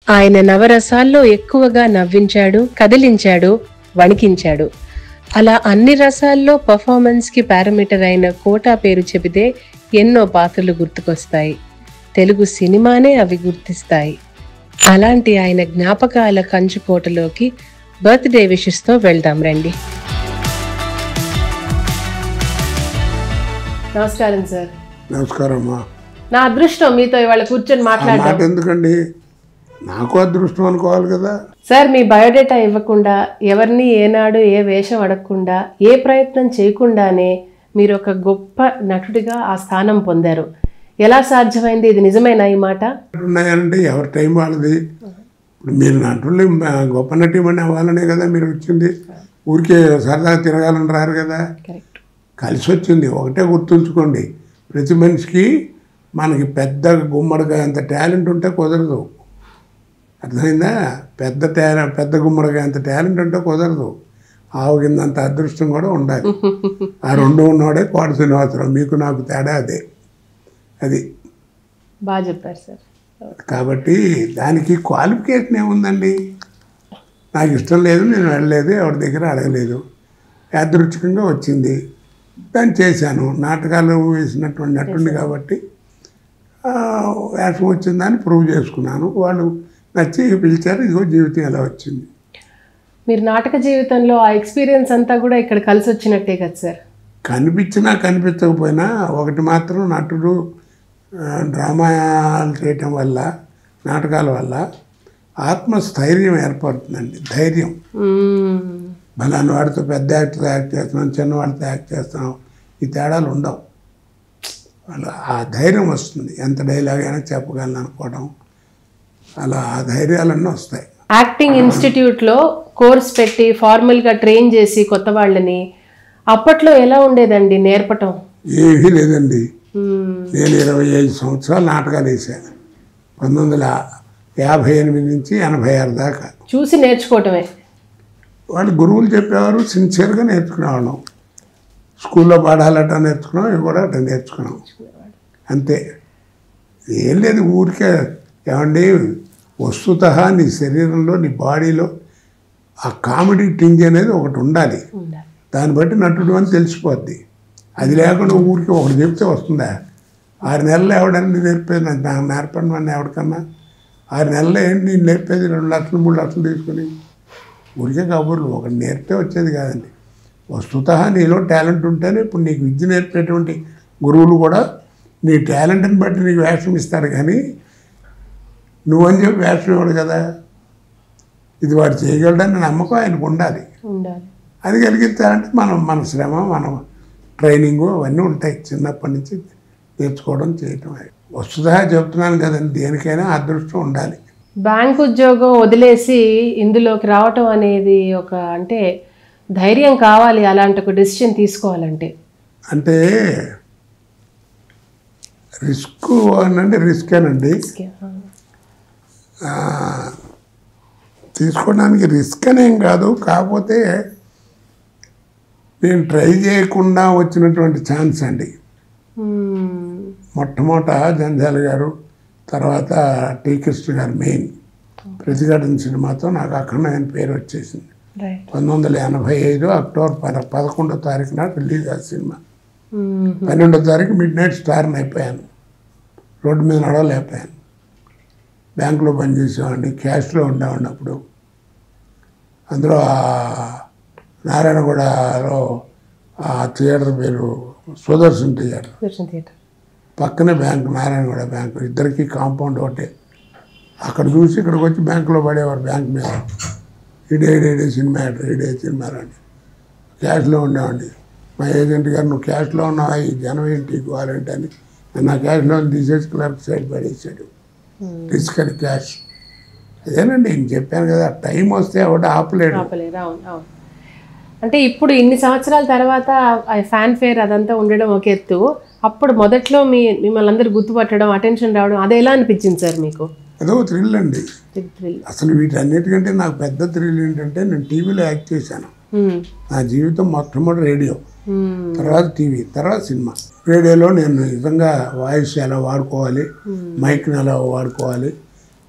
ఆయన నవరసాల్లో ఎక్కువగా నవ్వించాడు కదిలించాడు వణికించాడు అలా అన్ని రసాల్లో పర్ఫార్మెన్స్ కి పారామీటర్ అయిన కోటా పేరు చెబితే ఎన్నో పాత్రలు గుర్తుకొస్తాయి తెలుగు సినిమానే అవి గుర్తిస్తాయి అలాంటి ఆయన జ్ఞాపకాల కంచుకోటలోకి బర్త్డే విషెస్తో వెళ్దాం రండి నమస్కారం సార్ నమస్కారం అమ్మా నా అదృష్టం మీతో ఇవాళ కూర్చొని ఆ మాట్లాడడం మాట ఎందుకండి నాకు అదృష్టం అనుకోవాలి కదా సార్ మీ బయోడేటా ఇవ్వకుండా ఎవరిని ఏనాడు ఏ వేషం అడగకుండా ఏ ప్రయత్నం చేయకుండానే మీరు ఒక గొప్ప నటుడిగా ఆ స్థానం పొందారు ఎలా సాధ్యమైంది ఇది నిజమేనా ఈ మాట ఉన్నాయంటే ఎవరి టైం వాళ్ళది ఇప్పుడు మీరు నటులు గొప్ప నటీమణి అవ్వాలనే కదా మీరు వచ్చింది ఊరికే సరదా తిరగాలని రారు కదా కరెక్ట్ కలిసి వచ్చింది ఒకటే గుర్తుంచుకోండి ప్రతి మనిషికి మనకి పెద్ద గుమ్మడికాయ అంత టాలెంట్ ఉంటే కుదరదు అర్థమైందా పెద్ద టాలె పెద్ద గుమ్మడికాయ అంత టాలెంట్ ఉంటే కుదరదు ఆవు కిందంత అదృష్టం కూడా ఉండాలి ఆ రెండు ఉన్నవాడే కోట శ్రీనివాసరావు మీకు నాకు తేడా అదే అది బాగా చెప్పారు సార్ కాబట్టి దానికి క్వాలిఫికేషన్ ఏముందండి నాకు ఇష్టం లేదు నేను వెళ్ళలేదు ఎవరి దగ్గర అడగలేదు యాదృచ్ఛికంగా వచ్చింది దాన్ని చేశాను నాటకాలు వేసినటువంటి నటుండి కాబట్టి ఆ, వేషం వచ్చిందని ప్రూవ్ చేసుకున్నాను వాళ్ళు నచ్చి పిలిచారు ఇదిగో జీవితం ఎలా వచ్చింది మీరు నాటక జీవితంలో ఆ ఎక్స్పీరియన్స్ అంతా కూడా ఇక్కడ కలిసి వచ్చినట్టే కదా సార్ కనిపించినా కనిపించకపోయినా ఒకటి మాత్రం నటుడు ఆ, డ్రామాలు చేయటం వల్ల నాటకాల వల్ల ఆత్మస్థైర్యం ఏర్పడుతుందండి ధైర్యం మ్మ్. బలాన్ని వాడితో పెద్ద యాక్టర్ యాక్ట్ చేస్తున్నాం చిన్నవాడితో యాక్ట్ చేస్తున్నాం ఈ తేడాలు ఉండవు వాళ్ళు ఆ ధైర్యం వస్తుంది ఎంత డైలాగ్ అయినా చెప్పగలను అనుకోవడం అలా ఆ ధైర్యాలన్నీ వస్తాయి యాక్టింగ్ ఇన్స్టిట్యూట్లో కోర్స్ పెట్టి ఫార్మల్గా ట్రైన్ చేసి కొత్త వాళ్ళని అప్పట్లో ఎలా ఉండేదండి నేర్పటం ఏమీ లేదండి మ్మ్. నేను ఇరవై ఐదు సంవత్సరాలు నాటకాలు వేసాను పంతొమ్మిది వందల యాభై ఎనిమిది నుంచి ఎనభై ఆరు దాకా చూసి నేర్చుకోవటమే వాళ్ళు గురువులు చెప్పేవారు సిన్సియర్గా నేర్చుకునేవాళ్ళం స్కూల్లో పాఠాలు అట్లా నేర్చుకున్నాం ఇవి కూడా అట్లా నేర్చుకున్నాం అంతే ఏం లేదు ఊరికే ఏమండి వస్తుత నీ శరీరంలో నీ బాడీలో ఆ కామెడీ టింజ్ అనేది ఒకటి ఉండాలి ఉండాలి దాన్ని బట్టి నటుడు అని తెలిసిపోద్ది అది లేకుండా ఊరికి ఒకటి చెప్తే వస్తుందా ఆరు నెలలు ఎవడని నేర్పేది నాకు నాకు నేర్పండి అని ఎవరికన్నా ఆరు నెలలు ఏంటి నేను నేర్పేది రెండు లక్షలు మూడు లక్షలు తీసుకుని ఊరికే కబుర్లు ఒకటి నేర్పితే వచ్చేది కాదండి వస్తుత నీలో టాలెంట్ ఉంటేనే ఇప్పుడు నీకు విద్య నేర్పేటువంటి గురువులు కూడా నీ టాలెంట్ని బట్టి నీకు వేషం ఇస్తారు కానీ నువ్వని చెప్పి వేషం ఇవ్వడు కదా ఇది వాడు చేయగలడని నమ్మకం ఆయనకు ఉండాలి ఉండాలి అది కలిగించాలంటే మనం మన శ్రమ మనం ట్రైనింగ్ అవన్నీ ఉంటాయి చిన్నప్పటి నుంచి నేర్చుకోవడం చేయటం వస్తుందా చెప్తున్నాను కదండి దేనికైనా అదృష్టం ఉండాలి బ్యాంక్ ఉద్యోగం వదిలేసి ఇందులోకి రావటం అనేది ఒక అంటే ధైర్యం కావాలి అలాంటి ఒక డెసిషన్ తీసుకోవాలంటే అంటే రిస్క్ అంటే రిస్కేనండి ఆ, తీసుకోవడానికి రిస్క్ అనేం కాదు కాకపోతే నేను ట్రై చేయకుండా వచ్చినటువంటి ఛాన్స్ అండి మ్మ్. మొట్టమొదట జంజాల గారు తర్వాత టీ కృష్ణ గారు మెయిన్ ప్రతిఘటన సినిమాతో నాకు అఖండమైన పేరు వచ్చేసింది రైట్ పంతొమ్మిది వందల ఎనభై ఐదు అక్టోబర్ పద పదకొండో తారీఖు నాడు రిలీజ్ ఆ సినిమా మ్మ్. పన్నెండో తారీఖు మిడ్ నైట్ స్టార్ని అయిపోయాను రోడ్డు మీద నడవలేకపోయాను బ్యాంకులో పనిచేసేవాడిని క్యాష్లో ఉండేవాడిని అప్పుడు అందులో ఆ నారాయణగూడలో ఆ థియేటర్ పేరు సుదర్శన్ థియేటర్ దర్శన్ థియేటర్ పక్కనే బ్యాంక్ నారాయణగూడ బ్యాంకు ఇద్దరికి కాంపౌండ్ ఒకటే అక్కడ చూసి ఇక్కడికి వచ్చి బ్యాంకులో పడేవారు బ్యాంక్ మీద ఇడే ఇడే సినిమా యాక్టర్ ఇడే సినిమా రండి క్యాష్లో ఉండేవాడిని మా ఏజెంట్ గారు నువ్వు క్యాష్లో ఉన్నావా ఈ జనం ఏంటి ఇవ్వాలంటే అని నా క్యాష్లో తీసేసి క్లర్క్ సైడ్ పడేసాడు రిస్క్ అని క్యాష్ అదేనండి నేను చెప్పాను కదా టైం వస్తే ఒకటి ఆపలేడు ఆపలేరు అవును అవును అంటే ఇప్పుడు ఇన్ని సంవత్సరాల తర్వాత ఆ ఫ్యాన్ ఫేర్ అదంతా ఉండడం ఒక ఎత్తు అప్పుడు మొదట్లో మీ మిమ్మల్ని అందరు గుర్తుపట్టడం అటెన్షన్ రావడం అది ఎలా అనిపించింది సార్ మీకు అదో థ్రిల్ అండి థ్రిల్ అసలు వీటన్నిటికంటే నాకు పెద్ద థ్రిల్ ఏంటంటే నేను టీవీలో యాక్ట్ చేశాను నా జీవితం మొట్టమొదటి రేడియో తర్వాత టీవీ తర్వాత సినిమా రేడియోలో నేను నిజంగా వాయిస్ ఎలా వాడుకోవాలి మైక్ని ఎలా వాడుకోవాలి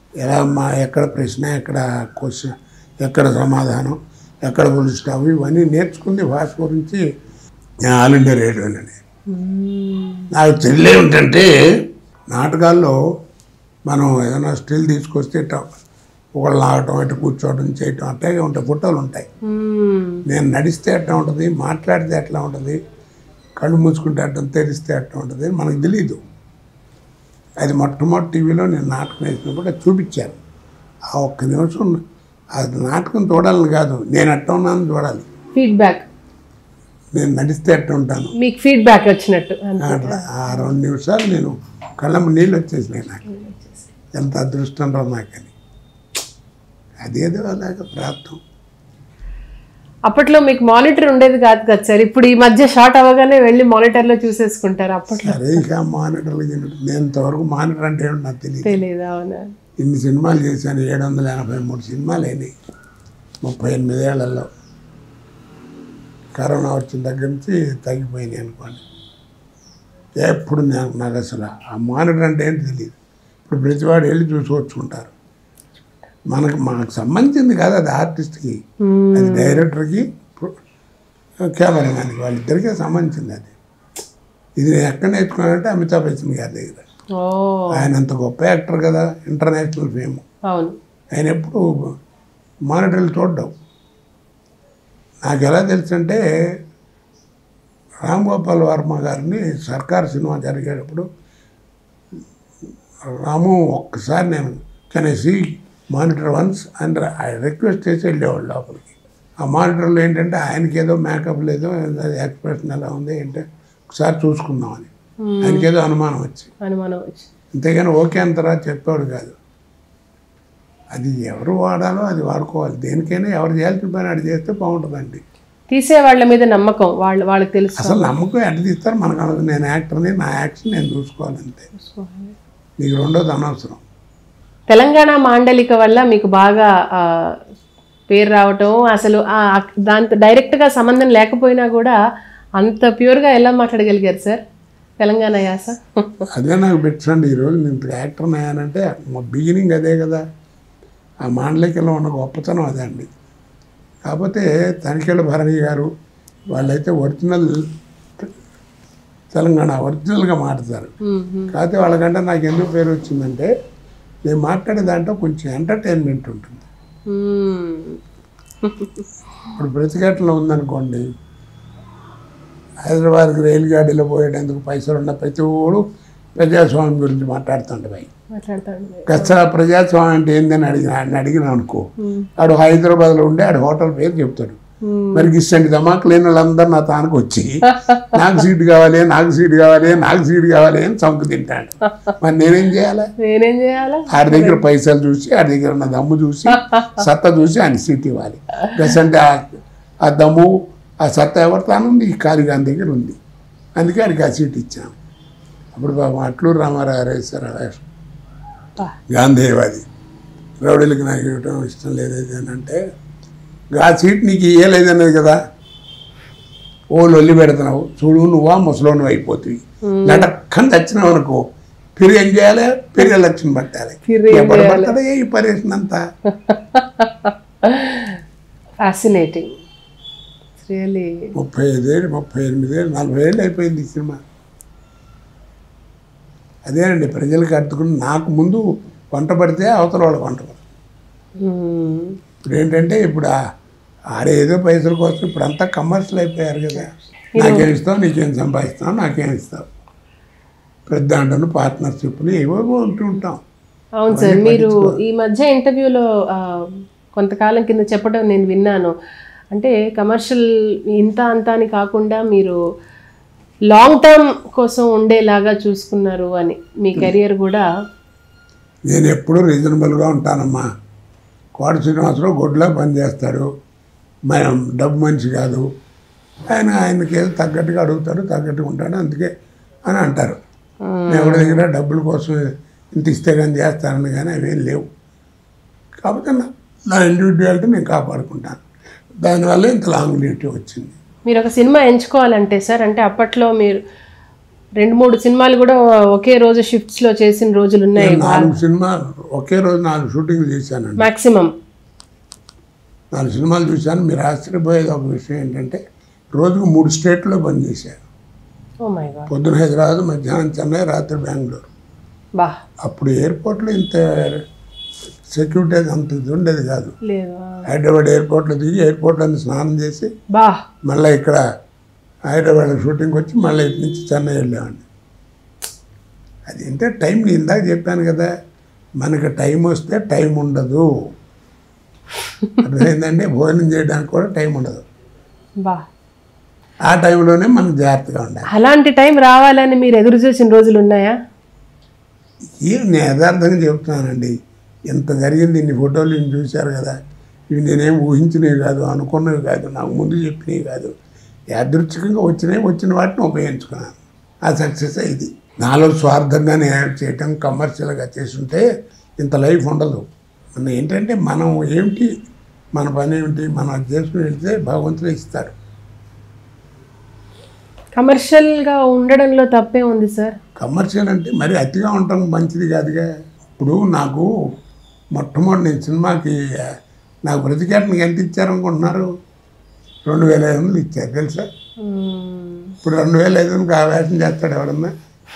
ఎలా మా ఎక్కడ ప్రశ్న ఎక్కడ క్వశ్చన్ ఎక్కడ సమాధానం ఎక్కడ ఫుల్ స్టాప్ ఇవన్నీ నేర్చుకుంది భాష గురించి నేను ఆల్ ఇండియా రేడియోలోనే నాకు తెలియ ఏంటంటే నాటకాల్లో మనం ఏదైనా స్టిల్ తీసుకొస్తే ఇట్లా ఒకళ్ళు లాగటం ఇటు కూర్చోవడం చేయటం అట్లాగే ఉంటాయి ఫోటోలు ఉంటాయి నేను నడిస్తే ఎట్లా ఉంటుంది మాట్లాడితే ఎట్లా ఉంటుంది కళ్ళు మూసుకుంటే అట్లా తెరిస్తే ఎట్లా ఉంటుంది మనకు తెలియదు అది మొట్టమొదటి టీవీలో నేను నాటకం వేసినప్పుడు అది చూపించాను ఆ ఒక్క నిమిషం అది నాటకం చూడాలని కాదు నేను ఎట్లా ఉన్నాను చూడాలి ఫీడ్బ్యాక్ నేను నడిస్తే ఎట్లా ఉంటాను మీకు ఫీడ్బ్యాక్ వచ్చినట్టు అంతే. అట్లా ఆ రెండు నిమిషాలు నేను కళ్ళమ్మ నీళ్ళు వచ్చేసినాయి నాకు ఎంత అదృష్టం రా నాకని అదేదో అలాగ ప్రాప్తం అప్పట్లో మీకు మానిటర్ ఉండేది కాదు కదా సార్ ఇప్పుడు ఈ మధ్య షార్ట్ అవ్వగానే వెళ్ళి మానిటర్ లో చూసేసుకుంటారు అప్పట్లో సరే ఇక మానిటర్లు గిన్నెలు. నేను ఇంతవరకు మానిటర్ అంటే ఏమిటో నాకు తెలియదు తెలియదు అవునా ఇన్ని సినిమాలు చేశాను ఏడు వందల ఎనభై మూడు సినిమాలు అయినాయి ముప్పై ఎనిమిది ఏళ్లలో కరోనా వచ్చిన దగ్గర నుంచి తగ్గిపోయినాయి అనుకోండి ఎప్పుడు నాకు నాకు అసలు ఆ మానిటర్ అంటే ఏంటి తెలియదు ఇప్పుడు ప్రతివాడు వెళ్ళి చూసుకొచ్చుకుంటారు మనకు మనకు సంబంధించింది కాదు అది ఆర్టిస్ట్కి మ్మ్. అది డైరెక్టర్కి కెమెరామ్యాన్కి వాళ్ళిద్దరికీ సంబంధించింది అది ఇది నేను ఎక్కడ నేర్చుకున్నానంటే అమితాబ్ బచ్చన్ గారి దగ్గర ఓ ఆయన అంత గొప్ప యాక్టర్ కదా ఇంటర్నేషనల్ ఫేమ్ అవును ఆయన ఎప్పుడు మానిటర్లు చూడడం నాకు ఎలా తెలుసు అంటే రామ్ గోపాల్ వర్మ గారిని సర్కార్ సినిమా జరిగేటప్పుడు రాము ఒక్కసారి నేను కనేసి మానిటర్ వన్స్ అండ్ రిక్వెస్ట్ చేసి వెళ్ళేవాళ్ళు లోపలికి ఆ మానిటర్లో ఏంటంటే ఆయనకి ఏదో మేకప్ లేదో ఎక్స్ప్రెషన్ ఎలా ఉంది ఏంటంటే ఒకసారి చూసుకుందామని ఆయనకి ఏదో అనుమానం వచ్చి అనుమానం వచ్చి అంతేగాని ఓకే అంతరా చెప్పాడు కాదు అది ఎవరు వాడాలో అది వాడుకోవాలి దేనికైనా ఎవరు చేయాల్సిన పని అది చేస్తే బాగుంటుందండి తీసే వాళ్ళ మీద నమ్మకం వాళ్ళ వాళ్ళకి తెలుసు అసలు నమ్మకం ఎట్ట తీస్తారు మనకు అనదు నేను యాక్టర్ని నా యాక్షన్ నేను చూసుకోవాలి అంతే నీకు రెండోది అనవసరం తెలంగాణ మాండలిక వల్ల మీకు బాగా ఆ, పేరు రావటం అసలు ఆ, దాంతో డైరెక్ట్గా సంబంధం లేకపోయినా కూడా అంత ప్యూర్గా ఎలా మాట్లాడగలిగారు సార్ తెలంగాణ యాస అదే నాకు పెట్టండి ఈరోజు నేను యాక్టర్ని అయ్యానంటే మా బిగినింగ్ అదే కదా ఆ మాండలికలో ఉన్న గొప్పతనం అదే అండి కాకపోతే తనిఖీల భరణి గారు వాళ్ళైతే ఒరిజినల్ తెలంగాణ ఒరిజినల్గా మాట్లాడతారు కాకపోతే వాళ్ళకంటే నాకు ఎందుకు పేరు వచ్చిందంటే నేను మాట్లాడే దాంట్లో కొంచెం ఎంటర్టైన్మెంట్ ఉంటుంది మ్మ్. ఇప్పుడు ప్రతిఘటన ఉందనుకోండి హైదరాబాద్కి రైలు గాడిలో పోయేటందుకు పైసలు ఉన్న ప్రతి ఓడు ప్రజాస్వామ్యం గురించి మాట్లాడుతుండే భయ్ మాట్లాడతాను అసలు ప్రజాస్వామ్యం అంటే ఏందని అడిగిన ఆయన అడిగిన అనుకో ఆడు హైదరాబాద్లో ఉండి ఆడు హోటల్ పేరు చెప్తాడు మరి ఇష్టండి దమాక్ లేని వాళ్ళందరూ నా తానికి వచ్చి నాకు సీట్ కావాలి నాకు సీట్ కావాలి నాకు సీట్ కావాలి అని చంకు తింటాడు మరి నేనేం చేయాలి నేనేం చేయాలా ఆడి దగ్గర పైసలు చూసి ఆడి దగ్గర ఉన్న దమ్ము చూసి సత్తా చూసి ఆయన సీట్ ఇవ్వాలి అంటే ఆ దమ్ము ఆ సత్తా ఎవరి తానుంది ఈ కాళీగాని దగ్గర ఉంది అందుకే ఆడికి ఆ సీట్ ఇచ్చాను అప్పుడు పాపం అట్లూరు రామారావు వేశారు వేషం బా. గాంధేయవాది రౌడీలకు నాకు ఇవ్వటం ఇష్టం లేదు అని అంటే ఆ సీట్ నీకు ఇయ్యలేదన్నది కదా ఓ లొల్లి పెడుతున్నావు చూడు నువ్వా ముసలోను అయిపోతుంది లటక్కని తెచ్చినావు అనుకో పెరిగి ఏం చేయాలి పెరిగి ఎలక్షన్ పట్టాలి పెరిగి ఏం ఎప్పుడు చేయాలి? పడతాడే ఈ పర్యటన అంతా ఫ్యాసినేటింగ్ రియలీ ముప్పై ఐదేళ్ళు ముప్పై ఎనిమిదేళ్ళు నలభై ఏళ్ళు అయిపోయింది ఈ సినిమా అదేనండి ప్రజలకు అర్థకుని నాకు ముందు వంట పడితే అవతల వాళ్ళకి వంట పడుతుంది ఇప్పుడు ఏంటంటే ఇప్పుడు ఆ- ఆడేదో పైసల కోసం ఇప్పుడు అంతా కమర్షియల్ అయిపోయారు కదా నాకేం ఇస్తావు నీకేం సంపాదిస్తావు నాకేం ఇస్తావు పెద్ద అంటను పార్ట్నర్షిప్లు ఏవో ఉంటూ ఉంటాం అవును సార్ మీరు ఈ మధ్య ఇంటర్వ్యూలో ఆ, కొంతకాలం కింద చెప్పడం నేను విన్నాను అంటే కమర్షియల్ ఇంత అంత అని కాకుండా మీరు లాంగ్ టర్మ్ కోసం ఉండేలాగా చూసుకున్నారు అని మీ కెరియర్ కూడా నేను ఎప్పుడూ రీజనబుల్గా ఉంటానమ్మా కోట శ్రీనివాసరావు గొడ్లో పనిచేస్తాడు మనం డబ్బు మనిషి కాదు ఆయన ఆయనకి ఏదో తగ్గట్టుగా అడుగుతాడు తగ్గట్టుగా ఉంటాడు అందుకే అని అంటారు నేను ఎవరి దగ్గర డబ్బుల కోసం ఇంత ఇస్తే కానీ చేస్తానని కానీ అవేం లేవు కాబట్టి నా నా ఇండివిజువాలిటీ నేను కాపాడుకుంటాను దానివల్ల ఇంత లాంగ్ డ్యూటీ వచ్చింది మీరు ఒక సినిమా ఎంచుకోవాలంటే సార్ అంటే అప్పట్లో మీరు రెండు మూడు సినిమాలు కూడా ఒకే రోజు షిఫ్ట్స్ లో చేసిన రోజులు ఉన్నాయి నాలుగు సినిమా ఒకే రోజు నాలుగు షూటింగ్లు చేశానండి మాక్సిమం నాలుగు సినిమాలు చూశాను మీరు ఆశ్చర్యపోయేది ఒక విషయం ఏంటంటే రోజుకు మూడు స్టేట్లో పనిచేశాను ఓ మై గాడ్ పొద్దున హైదరాబాద్ మధ్యాహ్నం చెన్నై రాత్రి బెంగళూరు బా అప్పుడు ఎయిర్పోర్ట్లో ఇంత సెక్యూరిటీ అది అంత ఇది ఉండేది కాదు లేదు హైదరాబాద్ ఎయిర్పోర్ట్లో దిగి ఎయిర్పోర్ట్లో స్నానం చేసి బా మళ్ళీ ఇక్కడ హైదరాబాద్ షూటింగ్కి వచ్చి మళ్ళీ ఇటు నుంచి చెన్నై వెళ్ళేవాడిని అది ఏంటంటే టైం నేను ఇందాక చెప్పాను కదా మనకి టైం వస్తే టైం ఉండదు అర్థమైందంటే భోజనం చేయడానికి కూడా టైం ఉండదు బా ఆ టైంలోనే మనం జాగ్రత్తగా ఉండాలి అలాంటి టైం రావాలని మీరు ఎదురు చూసిన రోజులు ఉన్నాయా ఈ నేను యథార్థంగా చెప్తున్నానండి ఇంత జరిగింది ఇన్ని ఫోటోలు ఇన్ని చూశారు కదా ఇవి నేనేం ఊహించినవి కాదు అనుకున్నవి కాదు నాకు ముందు చెప్పినవి కాదు యాదృచ్ఛికంగా వచ్చినవి వచ్చిన వాటిని ఉపయోగించుకున్నాను ఆ సక్సెస్ ఇది నాలో స్వార్థంగా నేను చేయటం కమర్షియల్గా చేసుంటే ఇంత లైఫ్ ఉండదు మన ఏంటంటే మనం ఏమిటి మన పని ఏమిటి మనం అది చేసుకుని వెళ్తే భగవంతుడు ఇస్తాడు కమర్షియల్ గా ఉండడంలో తప్పే ఉంది సార్ కమర్షియల్ అంటే మరి అతిగా ఉండటం మంచిది కాదుగా ఇప్పుడు నాకు మొట్టమొదటి నేను సినిమాకి ఆ, నాకు ప్రతిఘటనకి ఎంత ఇచ్చారనుకుంటున్నారు రెండు వేల ఐదు వందలు ఇచ్చారు తెలుసా మ్మ్. ఇప్పుడు రెండు వేల ఐదు వందలకి ఆ వేషం చేస్తాడు ఎవడన్నా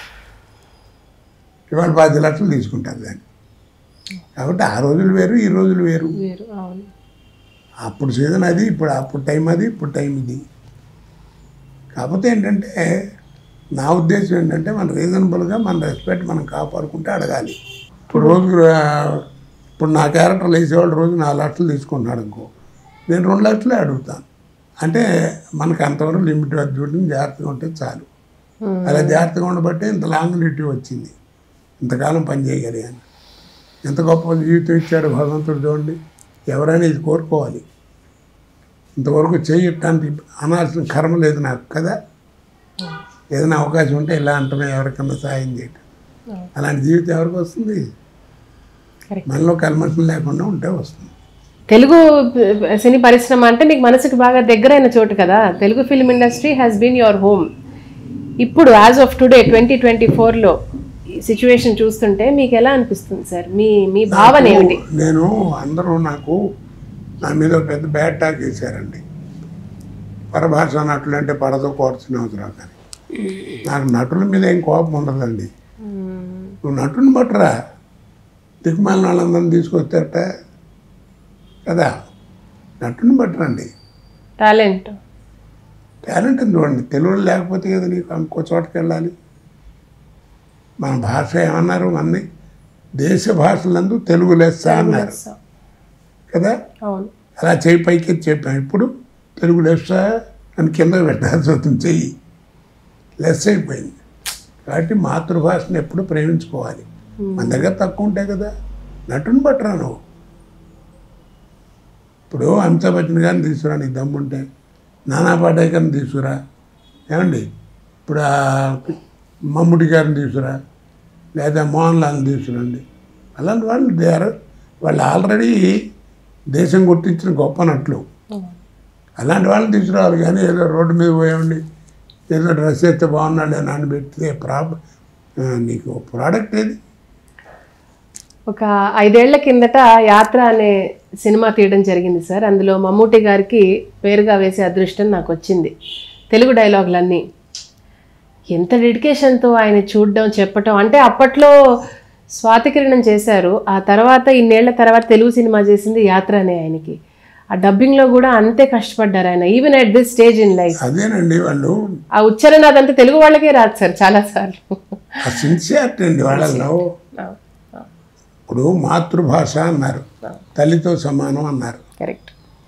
ఇవాళ పది లక్షలు తీసుకుంటారు దాన్ని కాబట్టి ఆ రోజులు వేరు ఈ రోజులు వేరు వేరు అవును అప్పుడు సీజన్ అది ఇప్పుడు అప్పుడు టైం అది ఇప్పుడు టైం ఇది కాకపోతే ఏంటంటే నా ఉద్దేశం ఏంటంటే మన రీజనబుల్గా మన రెస్పెక్ట్ మనం కాపాడుకుంటే అడగాలి ఇప్పుడు రోజు ఆ, ఇప్పుడు నా క్యారెక్టర్లు వేసేవాళ్ళు రోజు నాలుగు లక్షలు తీసుకుంటున్నాడు అనుకో నేను రెండు లక్షలే అడుగుతాను అంటే మనకు అంతవరకు లిమిట్ చూడడం జాగ్రత్తగా ఉంటే చాలు మ్మ్. అలా జాగ్రత్తగా ఉండబట్టే ఇంత లాంగిలిటీ వచ్చింది ఇంతకాలం పని చేయగలిగాను ఎంత గొప్ప జీవితం ఇచ్చాడు భగవంతుడు చూడండి ఎవరైనా ఇది కోరుకోవాలి ఇంతవరకు చేయటానికి అనాల్సిన కర్మ లేదు నాకు కదా ఏదైనా అవకాశం ఉంటే ఇలా అంటమే ఎవరికన్నా సాయం చేయటం అవును. అలాంటి జీవితం ఎవరికి వస్తుంది Correct. మనలో కల్మషం లేకుండా ఉంటే వస్తుంది తెలుగు ప- సినీ పరిశ్రమ అంటే మీకు మనసుకి బాగా దగ్గరైన చోటు కదా Telugu film industry has been your home ఇప్పుడు as of today twenty twenty ఫోర్లో సిచ్యువేషన్ చూస్తుంటే మీకు ఎలా అనిపిస్తుంది సార్ మీ మీ భావన ఏమిటి నేను అందరూ నాకు నా మీద ఒక పెద్ద బ్యాడ్ టాక్ వేశారండి పరభాష నటులు అంటే పడతో కోర్చిన అవసరం కానీ నాకు నటుల మీద ఏం కోపం ఉండదండి మ్మ్. నువ్వు నటుని బట్టరా దిక్కుమాలిన వాళ్ళందరినీ తీసుకొచ్చారట కదా నటుని బట్టరండి టాలెంట్ టాలెంట్ ఉంది చూడండి తెలుగులో లేకపోతే కదా నీకు ఇంకో చోటకి వెళ్ళాలి మన భాష ఏమన్నారు అన్ని దేశ భాషలందు తెలుగు లెస్స అన్నారు కదా అవును అలా చేయి పైకి చెప్పాం ఇప్పుడు తెలుగు లెస్స అని కింద పెట్టాల్సి వస్తుంది చెయ్యి లెస్ అయిపోయింది కాబట్టి మాతృభాషను ఎప్పుడు ప్రేమించుకోవాలి మన దగ్గర తక్కువ ఉంటాయి కదా నటుని పట్టరా నువ్వు ఇప్పుడు అమితాబ్ బచ్చన్ గారిని తీసుకురా నీకు దమ్ముంటే నానా పాటేకర్ని తీసుకురా ఏమండి ఇప్పుడు ఆ మమ్ముడి గారిని తీసుకురా లేదా మోహన్ లాల్ని తీసుకురండి అలాంటి వాళ్ళు దే ఆర్ వాళ్ళు ఆల్రెడీ దేశం గుర్తించిన గొప్ప నట్లు అలాంటి వాళ్ళని తీసుకురావాలి కానీ ఏదో రోడ్డు మీద పోయండి ఏదో డ్రెస్ వేస్తే బాగున్నాడు అని అని పెడితే ప్రాబ్ ఆ, నీకు ప్రోడక్ట్ ఏది ఒక ఐదేళ్ల కిందట యాత్ర అనే సినిమా తీయడం జరిగింది సార్ అందులో మమ్మూటి గారికి పేరుగా వేసే అదృష్టం నాకు వచ్చింది తెలుగు డైలాగులన్నీ ఎంత డెడికేషన్తో ఆయన చూడడం చెప్పటం అంటే అప్పట్లో స్వాతికిరణం చేశారు ఆ తర్వాత ఇన్నేళ్ల తర్వాత తెలుగు సినిమా చేసింది యాత్ర అనే ఆయనకి ఆ డబ్బింగ్లో కూడా అంతే కష్టపడ్డారు ఆయన even at this stage in life అదేనండి వాళ్ళు ఆ ఉచ్చారణ అదంతా తెలుగు వాళ్ళకే రాదు సార్ చాలాసార్లు ఆ సిన్సియారిటీ అండి వాళ్ళలో ఇప్పుడు మాతృభాష అన్నారు తల్లితో సమానం అన్నారు కరెక్ట్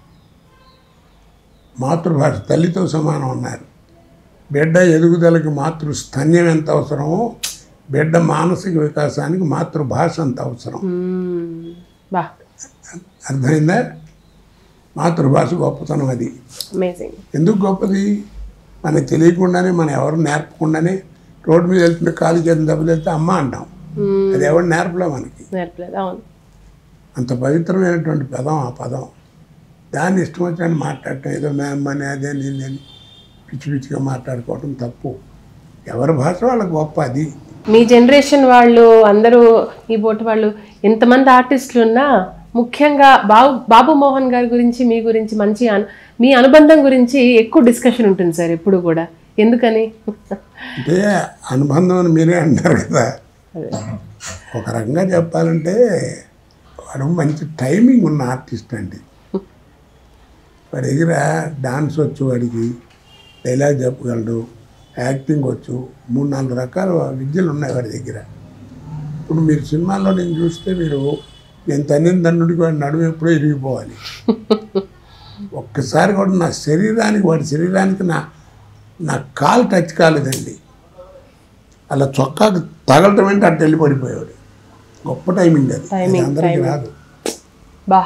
మాతృభాష తల్లితో సమానం అన్నారు బిడ్డ ఎదుగుదలకి మాతృ స్తన్యం ఎంత అవసరమో బిడ్డ మానసిక వికాసానికి మాతృభాష అంత అవసరం బా అర్థమైందా మాతృభాష గొప్పతనం అది అమేజింగ్ ఎందుకు గొప్పది మనకు తెలియకుండానే మనం ఎవరు నేర్పకుండానే రోడ్డు మీద వెళ్తుంటే కాలు చేతులు దెబ్బతిస్తే అమ్మ అంటాం అది ఎవరు నేర్పలే మనకి నేర్పలేదు అవును అంత పవిత్రమైనటువంటి పదం ఆ పదం దాన్ని ఇష్టం వచ్చినట్టు మాట్లాడటం ఏదో మేమని అదే నిందని పిచ్చి పిచ్చిగా మాట్లాడుకోవటం తప్పు ఎవరి భాష వాళ్ళకి గొప్ప అది మీ జనరేషన్ వాళ్ళు అందరూ ఈ బోట్ వాళ్ళు ఎంతమంది ఆర్టిస్టులు ఉన్నా ముఖ్యంగా బాబు బాబు మోహన్ గారి గురించి మీ గురించి మంచి అను- మీ అనుబంధం గురించి ఎక్కువ డిస్కషన్ ఉంటుంది సార్ ఎప్పుడు కూడా ఎందుకని అంటే అనుబంధం అని మీరే అంటారు కదా ఒక రకంగా చెప్పాలంటే వాడు మంచి టైమింగ్ ఉన్న ఆర్టిస్ట్ అండి వాడి దగ్గర డాన్స్ వచ్చు వాడికి డైలాగ్ చెప్పగలడు యాక్టింగ్ వచ్చు మూడు నాలుగు రకాల విద్యలు ఉన్నాయి వాడి దగ్గర ఇప్పుడు మీరు సినిమాల్లో నేను చూస్తే మీరు నేను తన్నిన తండ్రికి వాడి నడుము ఎప్పుడో ఇరిగిపోవాలి ఒక్కసారి కూడా నా శరీరానికి వాడి శరీరానికి నా నా కాలు టచ్ కాలేదండి అలా చొక్కాకు తగలటం అంటే అట్టు వెళ్ళి పడిపోయాడు గొప్ప టైమింగ్ అది అది అందరికీ రాదు బా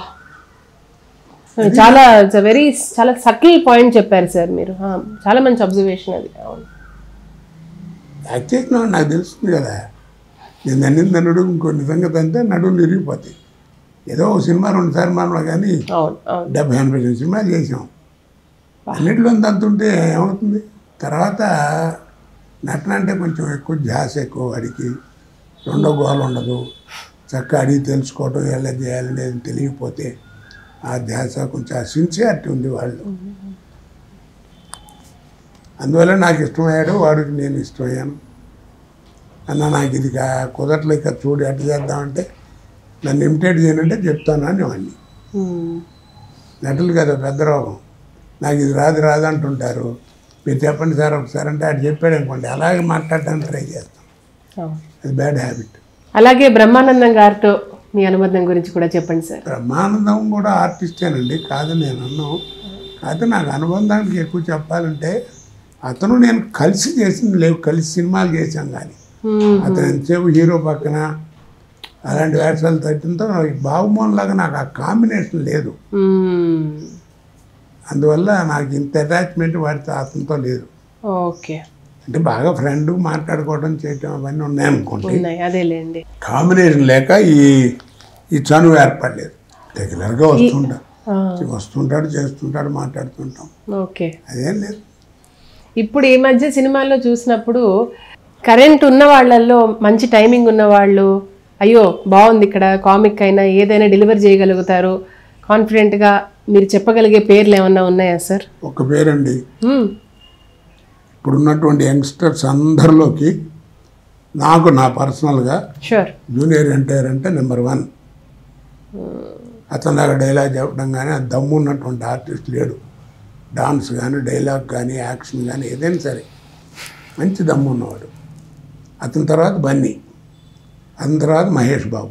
చాలా వెరీ చాలా సటిల్ పాయింట్ చెప్పారు సార్ మీరు ఆ, చాలా మంచి అబ్జర్వేషన్ అది అవును యాక్ట్ చేసిన వాడు నాకు తెలుస్తుంది కదా నేను నన్నింది నన్నుడు ఇంకో నిజంగా తంటే నడువులు ఇరిగిపోతాయి ఏదో ఒక సినిమా రెండు సినిమాలో కానీ అవును అవును డెబ్బై ఎనభై రెండు సినిమాలు చేసాం అన్నింటిలో తంతుంటే ఏమవుతుంది తర్వాత నటన అంటే కొంచెం ఎక్కువ ధ్యాస ఎక్కువ వాడికి రెండో గోల ఉండదు చక్క అడిగి తెలుసుకోవటం ఎలా చేయాలనేది తెలియకపోతే ఆ ధ్యాస కొంచెం ఆ సిన్సియారిటీ ఉంది వాళ్ళు అందువల్ల నాకు ఇష్టమయ్యాడు వాడికి నేను ఇష్టమయ్యాను అన్న నాకు ఇది కా- కుదరలేక చూడు ఎట్లా చేద్దామంటే నన్ను ఇమిటేట్ చేయనంటే చెప్తాను అని వాడిని మ్మ్. నటులు కదా పెద్ద రోగం నాకు ఇది రాదు రాదు అంటుంటారు మీరు చెప్పండి సార్ ఒకసారి అంటే అది చెప్పాడు అనుకోండి అలాగే మాట్లాడటానికి ట్రై చేస్తాం అవును అది బ్యాడ్ హ్యాబిట్ అలాగే బ్రహ్మానందం గారితో మీ అనుబంధం గురించి కూడా చెప్పండి సార్ బ్రహ్మానందం కూడా ఆర్టిస్టేనండి కాదు నేను అన్నాం కాదు నాకు అనుబంధానికి ఎక్కువ చెప్పాలంటే అతను నేను కలిసి చేసింది లేవు కలిసి సినిమాలు చేశాం కానీ మ్మ్. అతను ఎంతసేపు హీరో పక్కన అలాంటి వేషాలు తట్టడంతో బాబుమోహన్ లాగా నాకు ఆ కాంబినేషన్ లేదు మ్మ్. అందువల్ల నాకు ఇంత అటాచ్మెంట్ వాడితో అతనితో లేదు ఓకే అంటే బాగా ఫ్రెండ్ మాట్లాడుకోవడం చేయటం అవన్నీ ఉన్నాయనుకోండి ఉన్నాయి అదేలేండి కాంబినేషన్ లేక ఈ ఈ చనువు ఏర్పడలేదు రెగ్యులర్గా వస్తుంటా ఆ, వస్తుంటాడు చేస్తుంటాడు మాట్లాడుతుంటాం ఓకే అదేం లేదు ఇప్పుడు ఈ మధ్య సినిమాల్లో చూసినప్పుడు కరెంట్ ఉన్న వాళ్ళల్లో మంచి టైమింగ్ ఉన్న వాళ్ళు అయ్యో బాగుంది ఇక్కడ కామిక్ అయినా ఏదైనా డెలివర్ చేయగలుగుతారు కాన్ఫిడెంట్గా మీరు చెప్పగలిగే పేర్లు ఏమన్నా ఉన్నాయా సార్ ఒక పేరండి ఇప్పుడున్నటువంటి యంగ్స్టర్స్ అందరిలోకి నాకు నా పర్సనల్గా షూర్ జూనియర్ ఎన్టీఆర్ అంటే నెంబర్ వన్ అతను దాకా డైలాగ్ చెప్పడం కానీ ఆ దమ్ము ఉన్నటువంటి ఆర్టిస్ట్ లేడు డాన్స్ కానీ డైలాగ్ కానీ యాక్షన్ కానీ ఏదైనా సరే మంచి దమ్ము ఉన్నవాడు అతని తర్వాత బన్నీ అతని తర్వాత మహేష్ బాబు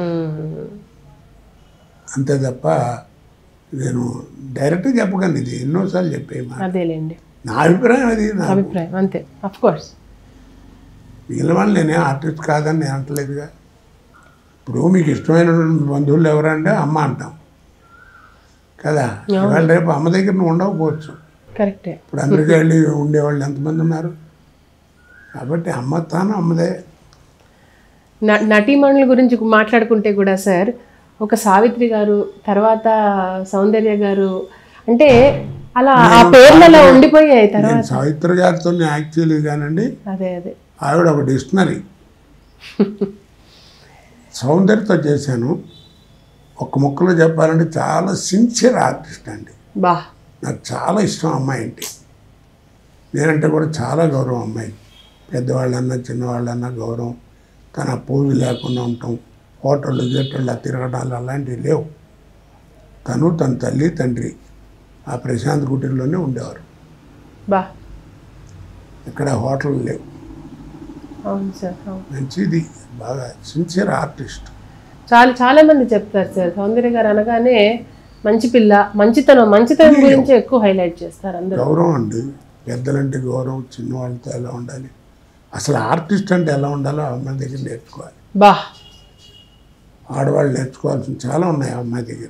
అంతే తప్ప నేను డైరెక్ట్గా చెప్పగలను ఇది ఎన్నోసార్లు చెప్పే మాట అదేలేండి నా అభిప్రాయం అది నా అభిప్రాయం అంతే అఫ్ కోర్స్ మిగిలిన వాళ్ళు నేనే ఆర్టిస్ట్ కాదని నేను అంటలేదుగా ఇప్పుడు మీకు ఇష్టమైన బంధువులు ఎవరంటే అమ్మ అంటాం కదా ఇవాళ రేపు అమ్మ దగ్గర నువ్వు ఉండకపోవచ్చు కరెక్టే ఇప్పుడు అందరికీ వెళ్ళి ఉండేవాళ్ళు ఎంతమంది ఉన్నారు కాబట్టి అమ్మ తాను అమ్మదే న- నటీమణుల గురించి మాట్లాడుకుంటే కూడా సార్ ఒక సావిత్రి గారు తర్వాత సౌందర్య గారు అంటే అలా ఆ పేర్లు అలా ఉండిపోయాయి తర్వాత నేను సావిత్రి గారితో యాక్ట్ చేయలేదు కానండి అదే అదే ఆవిడ ఒక డిక్షనరీ సౌందర్యతో చేశాను ఒక ముక్కలో చెప్పాలంటే చాలా సిన్సియర్ ఆర్టిస్ట్ అండి బా నాకు చాలా ఇష్టం అమ్మాయి అంటే నేనంటే కూడా చాలా గౌరవం అమ్మాయి పెద్దవాళ్ళన్నా చిన్నవాళ్ళన్నా గౌరవం తన పోవి లేకుండా ఉండటం హోటళ్ళు గేటళ్ళు తిరగడాలు అలాంటివి లేవు తను తన తల్లి తండ్రి ఆ ప్రశాంత్ కుటీర్లోనే ఉండేవారు బా ఇక్కడ హోటల్ లేవు అవును సార్ అవును మంచిది బాగా సిన్సియర్ ఆర్టిస్ట్ చాలా చాలా మంది చెప్తారు సార్ సౌందర్య గారు అనగానే మంచి పిల్ల మంచితనం మంచితనం గురించి ఎక్కువ హైలైట్ చేస్తారు అందరూ గౌరవం అండి పెద్దలంటే గౌరవం చిన్నవాళ్ళతో ఎలా ఉండాలి అసలు ఆర్టిస్ట్ అంటే ఎలా ఉండాలో ఆ అమ్మాయి దగ్గర నేర్చుకోవాలి బా ఆడవాళ్ళు నేర్చుకోవాల్సిన చాలా ఉన్నాయి ఆ అమ్మాయి దగ్గర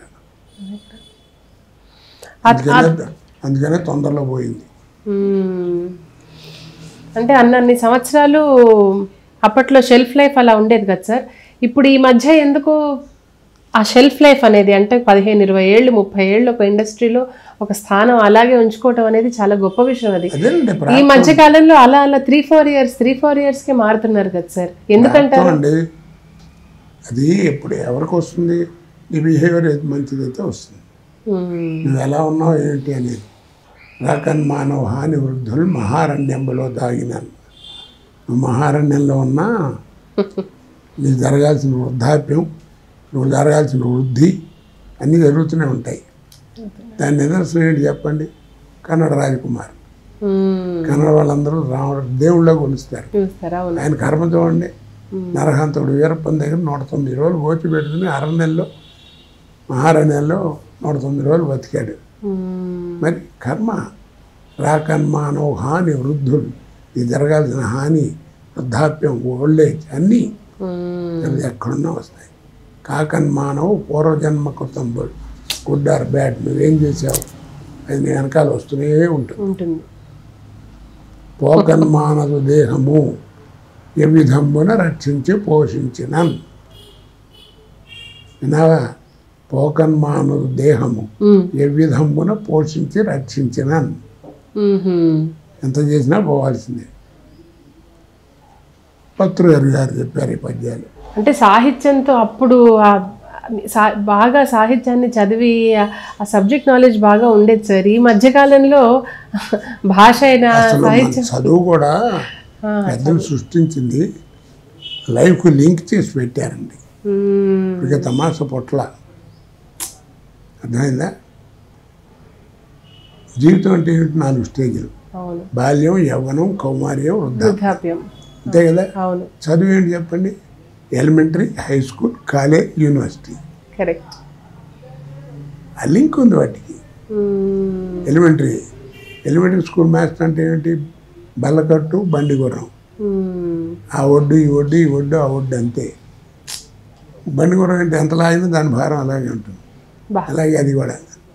అట్- అందుకనే అందుకనే తొందరలో పోయింది మ్మ్. అంటే అన్నన్ని సంవత్సరాలు అప్పట్లో షెల్ఫ్ లైఫ్ అలా ఉండేది కదా సార్ ఇప్పుడు ఈ మధ్య ఎందుకు ఆ షెల్ఫ్ లైఫ్ అనేది అంటే పదిహేను ఇరవై ఏళ్ళు ముప్పై ఏళ్ళు ఒక ఇండస్ట్రీలో ఒక స్థానం అలాగే ఉంచుకోవటం అనేది చాలా గొప్ప విషయం అది అదేనండి ఈ మధ్య కాలంలో అలా అలా three four years three four years కి మారుతున్నారు కదా సార్ ఎందుకంటే అండి అది ఎప్పుడు ఎవరికి వస్తుంది నీ బిహేవియర్ ఏది మంచిదైతే వస్తుంది నువ్వు ఎలా ఉన్నావు ఏంటి అనేది రాకన్ మానవ హాని వృద్ధులు మహారణ్యంలో దాగినాను నువ్వు మహారణ్యంలో ఉన్నా నీకు జరగాల్సిన వృద్ధాప్యం నువ్వు జరగాల్సిన వృద్ధి అన్నీ జరుగుతూనే ఉంటాయి దాని నిదర్శనం ఏంటి చెప్పండి కన్నడ రాజకుమార్ కన్నడ వాళ్ళందరూ రాముడు దేవుళ్ళ కొలుస్తారు చూస్తారా అవును ఆయన కర్మ చూడండి నరహంతుడు వీరప్పన్ దగ్గర నూట తొమ్మిది రోజులు గోచి పెట్టుకుని అరణ్యంలో మహారణ్యంలో నూట తొమ్మిది రోజులు బతికాడు మ్మ్. మరి కర్మ రాకన్మానవ హాని వృద్ధులు ఇది జరగాల్సిన హాని వృద్ధాప్యం ఓల్డ్ ఏజ్ అన్నీ మ్మ్. అవి ఎక్కడున్నా వస్తాయి కాకన్మానవ పూర్వజన్మ కృతంబులు గుడ్ ఆర్ బ్యాడ్ నువ్వేం చేసావు అది నీ వెనకాల వస్తూనే ఉంటుంది ఉంటుంది పోకన్మానదు దేహము ఏ విధంబున రక్షించి పోషించిన విన్నావా పోకన్మానదు దేహము మ్మ్. ఏ విధంబున పోషించి రక్షించిన మ్మ్హ్మ్. ఎంత చేసినా పోవాల్సిందే పత్రుగారు గారు చెప్పారు ఈ పద్యాలు అంటే సాహిత్యంతో అప్పుడు ఆ సా- బాగా సాహిత్యాన్ని చదివి ఆ- ఆ సబ్జెక్ట్ నాలెడ్జ్ బాగా ఉండేది సార్ ఈ మధ్య కాలంలో భాష అయినా అసలు మన సాహిత్యం చదువు కూడా ఆ, పెద్దలు సృష్టించింది లైఫ్కు లింక్ చేసి పెట్టారండి మ్మ్. ఇక తమాషా పొట్ల అర్థమైందా జీవితం అంటే ఏంటి నాలుగు స్టేజ్లు అవును బాల్యం యవ్వనం కౌమార్యం వృద్ధ వృద్ధాప్యం అంతే కదా అవును చదువు ఏంటి చెప్పండి elementary high school college university correct ఆ లింక్ ఉంది వాటికి ఎలిమెంటరీ ఎలిమెంటరీ స్కూల్ మాస్టర్ అంటే ఏంటి బల్లకట్టు బండి గుర్రం ఆ ఒడ్డు ఈ ఒడ్డు ఈ ఒడ్డు ఆ ఒడ్డు అంతే బండి గుర్రం అంటే ఎంత లాగినా దాని భారం అలాగే ఉంటుంది బా అలాగే అది కూడా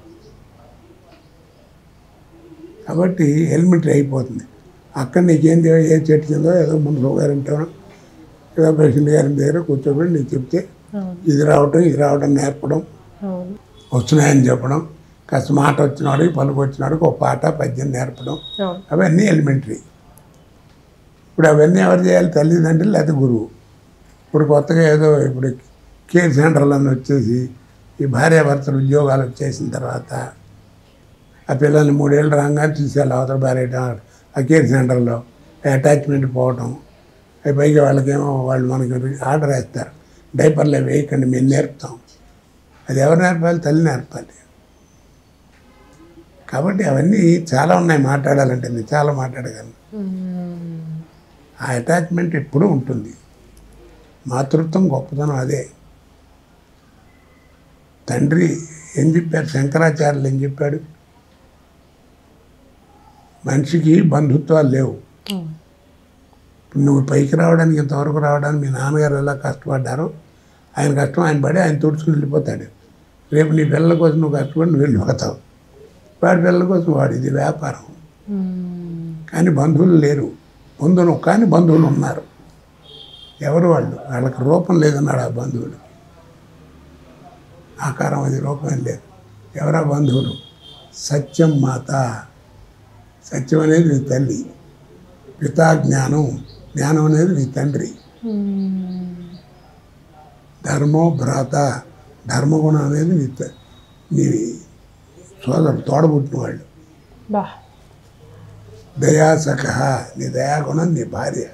కాబట్టి ఎలిమెంటరీ అయిపోతుంది అక్కడ నీకేం తె- ఏ చెట్టు కిందో ఏదో ముందు గారు ఉంటాను ఏదో ప్రెసిడెంట్ గారి దగ్గర కూర్చోబెట్టి నీకు చెప్తే అవును ఇది రావటం ఇది రావడం నేర్పడం అవును వస్తున్నాయని చెప్పడం కాస్త మాట వచ్చినాడు పలుకు వచ్చినాడు ఒక పాట పద్యం నేర్పడం అవును అవన్నీ ఎలిమెంటరీ ఇప్పుడు అవన్నీ ఎవరు చేయాలి తల్లిదండ్రులు లేకపోతే గురువు ఇప్పుడు కొత్తగా ఏదో ఇప్పుడు కేర్ సెంటర్లను వచ్చేసి ఈ భార్యాభర్తలు ఉద్యోగాలు వచ్చేసిన తర్వాత ఆ పిల్లల్ని మూడేళ్ళు రాగానే తీసేయాలి అవతల భార్య ఆ కేర్ సెంటర్లో అటాచ్మెంట్ పోవటం అవి పైగా వాళ్ళకేమో వాళ్ళు మనకి ఆర్డర్ వేస్తారు డైపర్లు అవి వేయకండి మేము నేర్పుతాం అది ఎవరు నేర్పాలి తల్లి నేర్పాలి కాబట్టి అవన్నీ చాలా ఉన్నాయి మాట్లాడాలంటే నేను చాలా మాట్లాడగలను ఆ అటాచ్మెంట్ ఎప్పుడూ ఉంటుంది మాతృత్వం గొప్పతనం అదే తండ్రి ఏం చెప్పారు శంకరాచార్యులు ఏం చెప్పాడు మనిషికి బంధుత్వాలు లేవు అవును ఇప్పుడు నువ్వు పైకి రావడానికి ఇంతవరకు రావడానికి మీ నాన్నగారు ఎలా కష్టపడ్డారో ఆయన కష్టం ఆయన పడి ఆయన తుడుచుకుని వెళ్ళిపోతాడు రేపు నీ పిల్లల కోసం నువ్వు కష్టపడి నువ్వు వెళ్ళిపోతావు వాడి పిల్లల కోసం వాడు ఇది వ్యాపారం కానీ బంధువులు లేరు పొందును కానీ బంధువులు ఉన్నారు ఎవరు వాళ్ళు వాళ్ళకి రూపం లేదన్నాడు ఆ బంధువులు ఆకారం అది రూపం ఏం లేదు ఎవరా బంధువులు సత్యం మాత సత్యం అనేది నీ తల్లి పితా జ్ఞానం జ్ఞానం అనేది నీ తండ్రి ధర్మో భ్రాత ధర్మగుణం అనేది నీ త- నీ సోదరు తోడబుట్టిన వాళ్ళు బా దయాసఖ నీ దయాగుణం నీ భార్య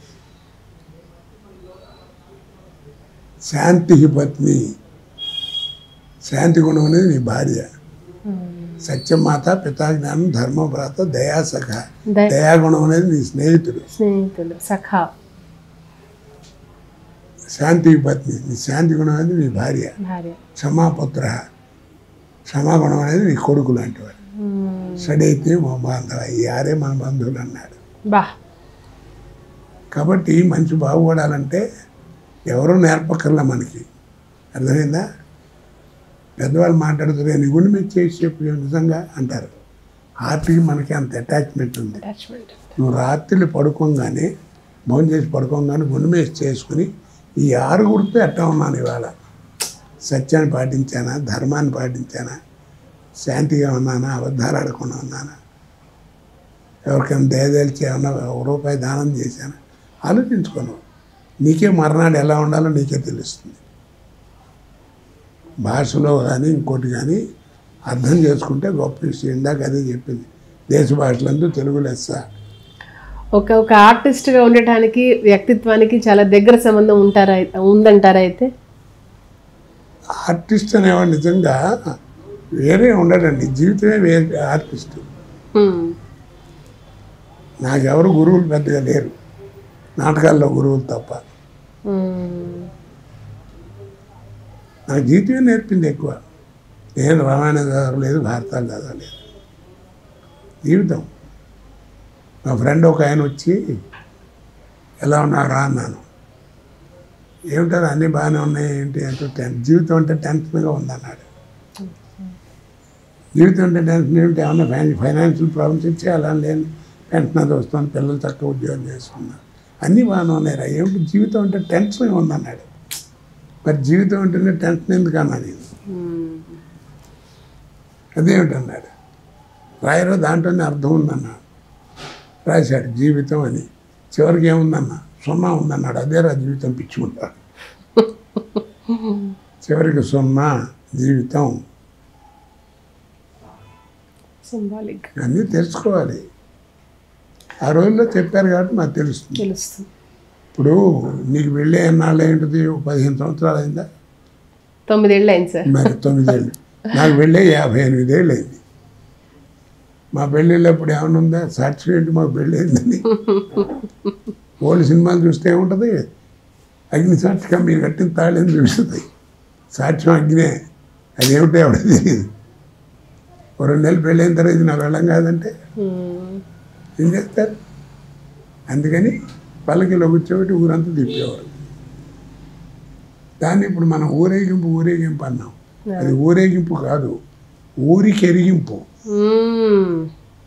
శాంతి పత్ని శాంతి గుణం అనేది నీ భార్య సత్యమాత పితాజ్ఞానం ధర్మవ్రత దయాసఖ దయ- దయాగుణం అనేది నీ స్నేహితుడు స్నేహితులు సఖా శాంతి పత్ని నీ శాంతి గుణం అనేది నీ భార్య భార్య క్షమాపుత్ర క్షమాగుణం అనేది నీ కొడుకు లాంటి వాడు మ్మ్. సడైతే మా బాంధవ ఈ ఆరే మన బంధువులు అన్నాడు బా కాబట్టి మనిషి బాగుపడాలంటే ఎవరూ నేర్పకర్లా మనకి అర్థమైందా పెద్దవాళ్ళు మాట్లాడుతున్నారు నీ గుండె మీద చేసి చెప్పు నిజంగా అంటారు హార్ట్కి మనకి అంత అటాచ్మెంట్ ఉంది అటాచ్మెంట్ నువ్వు రాత్రి పడుకోగానే భోజనం చేసి పడుకోగానే గుండె మీద చేసుకుని ఈ ఆరుగురితో ఎట్టా ఉన్నాను ఇవాళ సత్యాన్ని పాటించానా ధర్మాన్ని పాటించానా శాంతిగా ఉన్నానా అబద్ధాలు ఆడకుండా ఉన్నానా ఎవరికైనా దయదలిచి ఏమన్నా ఒక రూపాయి దానం చేశానా ఆలోచించుకోను నీకే మర్నాడు ఎలా ఉండాలో నీకే తెలుస్తుంది భాషలో కానీ ఇంకోటి కానీ అర్థం చేసుకుంటే గొప్ప విషయం ఇందాక అదే చెప్పింది దేశ భాషలందు తెలుగు లెస్స ఒక ఒక ఆర్టిస్ట్గా ఉండటానికి వ్యక్తిత్వానికి చాలా దగ్గర సంబంధం ఉంటారా ఉందంటారా అయితే ఆర్టిస్ట్ అనేవాడు నిజంగా వేరే ఉండడండి జీవితమే వేరే ఆర్టిస్ట్ హ్మ్. నాకెవరు గురువులు పెద్దగా లేరు నాటకాల్లో గురువులు తప్ప హ్మ్. నాకు జీవితమే నేర్పింది ఎక్కువ నేను రామాయణం చదవలేదు భారతాలు చదవలేదు జీవితం మా ఫ్రెండ్ ఒక ఆయన వచ్చి ఎలా ఉన్నారా అన్నాను ఏమిటారు అన్నీ బాగానే ఉన్నాయి ఏంటి అంటే టెన్ జీవితం అంటే టెన్షన్గా ఉందన్నాడు జీవితం అంటే టెన్షన్ ఏమిటి ఏమన్నా ఫైన్ ఫైనాన్షియల్ ప్రాబ్లమ్స్ ఇచ్చి అలా లేని టెన్షన్ అది వస్తుంది పిల్లలు తక్కువ ఉద్యోగం చేస్తున్నారు అన్నీ బాగానే ఉన్నాయి రా ఏమిటి జీవితం అంటే టెన్షన్గా ఉందన్నాడు మరి జీవితం అంటేనే టెన్షన్ ఎందుకు అన్నా నేను హ్మ్. అదేమిటన్నాడు రాయరో దాంట్లోనే అర్థం ఉందన్నాడు రాశాడు జీవితం అని చివరికి ఏముందన్నా సున్నా ఉందన్నాడు అదే రా జీవితం పిచ్చుకుంటాడు చివరికి సున్నా జీవితం సింబాలిక్ అన్నీ తెలుసుకోవాలి ఆ రోజుల్లో చెప్పారు కాబట్టి నాకు తెలుస్తుంది తెలుస్తుంది ఇప్పుడు నీకు వెళ్ళే ఎన్నాళ్ళు ఏంటిది ఒక పదిహేను సంవత్సరాలు అయిందా తొమ్మిదేళ్ళు అయింది సార్ మరి తొమ్మిదేళ్ళు నాకు వెళ్ళే యాభై ఎనిమిదేళ్ళు అయింది మా పెళ్ళిళ్ళప్పుడు ఏమైనా ఉందా సాక్షి ఏంటి మాకు పెళ్ళి అయిందని ఓల్డ్ సినిమాలు చూస్తే ఏముంటుంది అగ్ని సాక్షిగా మీరు కట్టిన తాళేని చూస్తుంది సాక్ష్యం అగ్నే అదేమిటో ఎవడో తెలియదు ఓ రెండు నెలలు పెళ్ళైన తర్వాత ఇది నా వెళ్ళం కాదంటే హ్మ్. ఏం చేస్తారు అందుకని పల్లకిలో కూర్చోబెట్టి ఊరంతా తిప్పేవారు దాన్ని ఇప్పుడు మనం ఊరేగింపు ఊరేగింపు అన్నాం అది ఊరేగింపు కాదు ఊరికి ఎరిగింపు హ్మ్.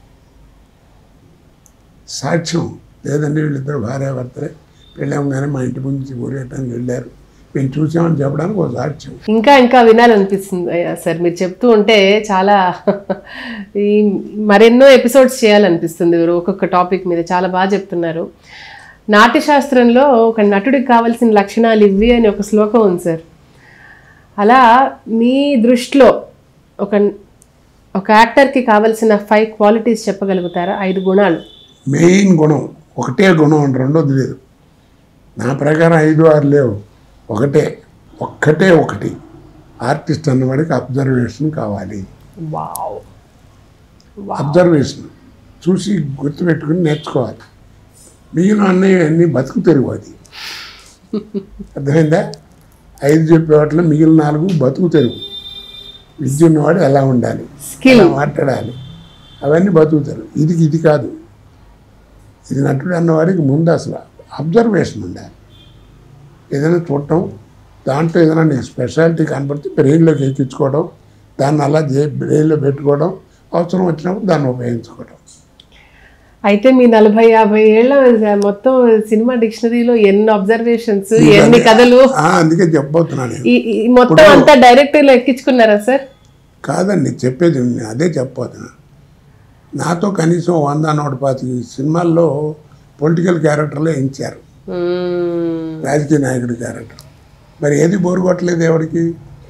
సాక్ష్యం లేదంటే వీళ్ళిద్దరు భార్యాభర్తలే పెళ్ళామగానే మా ఇంటి నుంచి ఊరేయటానికి వెళ్ళారు మేము చూసామని చెప్పడానికి ఒక సాక్ష్యం ఇంకా ఇంకా వినాలనిపిస్తుంది అయ్యా సార్ మీరు చెప్తూ ఉంటే చాలా ఈ మరెన్నో ఎపిసోడ్స్ చేయాలనిపిస్తుంది మీరు ఒక్కొక్క టాపిక్ మీద చాలా బాగా చెప్తున్నారు నాట్యశాస్త్రంలో ఒక నటుడికి కావాల్సిన లక్షణాలు ఇవి అని ఒక శ్లోకం ఉంది సార్ అలా మీ దృష్టిలో ఒక ఒక యాక్టర్కి కావాల్సిన ఫైవ్ క్వాలిటీస్ చెప్పగలుగుతారా ఐదు గుణాలు మెయిన్ గుణం ఒకటే గుణం అని రెండోది లేదు నా ప్రకారం ఐదు ఆరు లేవు ఒకటే ఒక్కటే ఒకటి ఆర్టిస్ట్ అన్నవాడికి అబ్జర్వేషన్ కావాలి వావ్ అబ్జర్వేషన్ చూసి గుర్తుపెట్టుకుని నేర్చుకోవాలి మిగిలిన అన్నయ్య అన్ని బతుకు తెరుగు అది అర్థమైందా ఐదు చెప్పేవాటిలో మిగిలిన నాలుగు బతుకు తెరుగు విద్య ఉన్నవాడు ఎలా ఉండాలి స్కిల్ ఎలా మాట్లాడాలి అవన్నీ బతుకుతారు ఇది ఇది కాదు ఇది నటుడు అన్నవాడికి ముందు అసలు అబ్జర్వేషన్ ఉండాలి ఏదైనా చూడటం దాంట్లో ఏదైనా నీకు స్పెషాలిటీ కనపడితే బ్రెయిన్లోకి ఎక్కించుకోవడం దాన్ని అలా బ్రెయిన్లో పెట్టుకోవడం అవసరం వచ్చినప్పుడు దాన్ని ఉపయోగించుకోవడం అయితే మీ నలభై యాభై ఏళ్ళ మొత్తం సినిమా డిక్షనరీలో ఎన్ని అబ్జర్వేషన్స్ ఎన్ని కథలు ఆ, అందుకే చెప్పబోతున్నాను నేను ఈ ఈ మొత్తం అంతా డైరెక్టర్లో ఎక్కించుకున్నారా సార్ కాదండి చెప్పేది నేను అదే చెప్పబోతున్నాను నాతో కనీసం వంద నూట పాతిక సినిమాల్లో పొలిటికల్ క్యారెక్టర్లో ఎంచారు మ్మ్. రాజకీయ నాయకుడి క్యారెక్టర్ మరి ఏది బోరు కొట్టలేదు ఎవరికి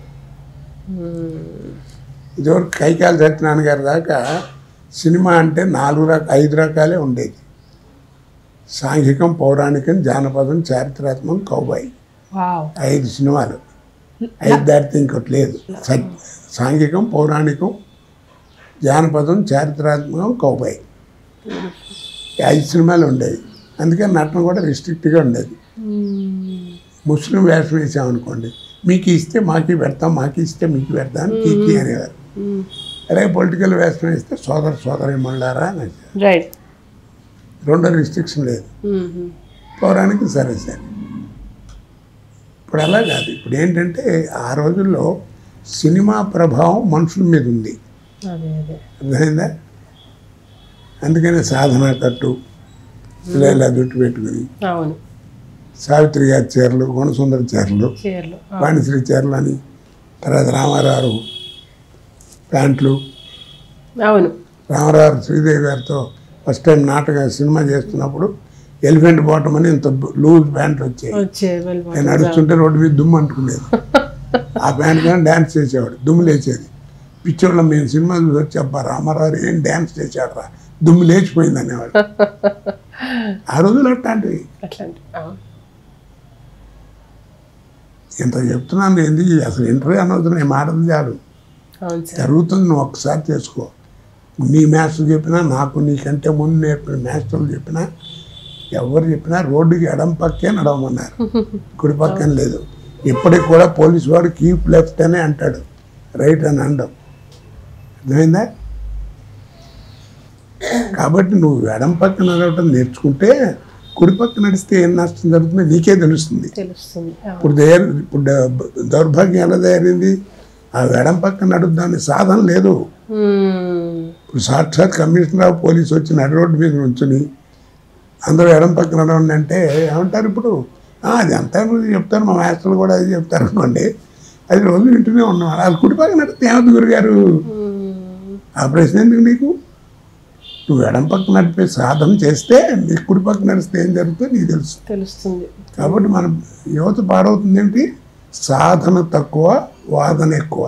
ఇదివరకు కైకాల సత్యనారాయణ గారి దాకా సినిమా అంటే నాలుగు రక ఐదు రకాలే ఉండేది సాంఘికం పౌరాణికం జానపదం చారిత్రాత్మకం కౌబాయి వావ్ ఐదు సినిమాలు ఐదు దాటితే ఇంకోటి లేదు సత్ సాంఘికం పౌరాణికం జానపదం చారిత్రాత్మకం కౌబాయి ఈ ఐదు సినిమాలు ఉండేవి అందుకని నటన కూడా రిస్ట్రిక్ట్గా ఉండేది మ్మ్. ముస్లిం వేషం వేసామనుకోండి మీకు ఇస్తే మాకి పెడతాం మాకి ఇస్తే మీకు పెడతాం కీకి అనేవారు మ్మ్. అలాగే పొలిటికల్ వేషం వేస్తే సోదర సోదరి మండారా అని అనేవారు. రైట్ రెండో రిస్ట్రిక్షన్ లేదు మ్మ్. పౌరానికి సరే సరే ఇప్పుడు అలా కాదు ఇప్పుడు ఏంటంటే ఆ రోజుల్లో సినిమా ప్రభావం మనుషుల మీద ఉంది అదే అదే అర్థమైందా అందుకనే సాధన కట్టు ఇలా ఇలా జుట్టు పెట్టుకుని అవును సావిత్రి గారి చీరలు గుణసుందరి చీరలు చీరలు వాణిశ్రీ చీరలు అని తర్వాత రామారావు ప్యాంట్లు అవును రామారావు శ్రీదేవి గారితో ఫస్ట్ టైం నాటక సినిమా చేస్తున్నప్పుడు ఎలిఫెంట్ బాటమ్ అని ఇంత లూజ్ ప్యాంట్లు వచ్చాయి వచ్చే నేను నడుస్తుంటే రోడ్డు మీద దుమ్ము అంటుకునేది ఆ ప్యాంట్ కానీ డ్యాన్స్ చేసేవాడు దుమ్ము లేచేది పిక్చర్లో మేము సినిమా చూసి వచ్చి అబ్బా రామారావు ఏం డ్యాన్స్ చేశాడు రా దుమ్ము లేచిపోయింది అనేవాడు ఆ రోజులు అట్లాంటివి అట్లాంటి అవును. ఇంత చెప్తున్నాను ఏంది అసలు ఇంటర్వ్యూ అనవసరం నేను మాటలు చాలు అవును సార్ జరుగుతుంది నువ్వు ఒక్కసారి చేసుకో నీ మాస్టర్ చెప్పినా నాకు నీకంటే ముందు నేర్పిన మాస్టర్లు చెప్పినా ఎవరు చెప్పినా రోడ్డుకి ఎడం పక్కే నడవమన్నారు కుడి పక్కన లేదు ఇప్పటికి కూడా పోలీసు వాడు కీప్ లెఫ్ట్ అనే అంటాడు రైట్ అని అండం అర్థమైందా కాబట్టి నువ్వు ఎడం పక్కన నడవటం నేర్చుకుంటే కుడి పక్క నడిస్తే ఏం నష్టం జరుగుతుందో నీకే తెలుస్తుంది తెలుస్తుంది అవును. ఇప్పుడు తయారు ఇప్పుడు ద- దౌర్భాగ్యం ఎలా తయారైంది ఆ ఎడం పక్కన నడుద్దాని సాధన లేదు మ్మ్. ఇప్పుడు సాక్షాత్ కమిషనర్ ఆఫ్ పోలీస్ వచ్చి నడి రోడ్డు మీద నుంచుని అందరూ ఎడం పక్కన నడవండి అంటే ఏమంటారు ఇప్పుడు "ఆ, అది అంతా మీరు చెప్తారు మా మాస్టర్లు కూడా అది చెప్తారు అనుకోండి అది రోజు వింటూనే ఉన్నాం వాళ్ళు కుడి పక్కన నడితే ఏమవుతుంది గురుగారు మ్మ్. ఆ ప్రశ్న ఎందుకు నీకు నువ్వు ఎడం పక్కన నడిపే సాధన చేస్తే నీ కుడి పక్కన నడిస్తే ఏం జరుగుతుందో నీకు తెలుసు తెలుస్తుంది కాబట్టి మన యువత పాడవుతుంది ఏంటి సాధన తక్కువ వాదన ఎక్కువ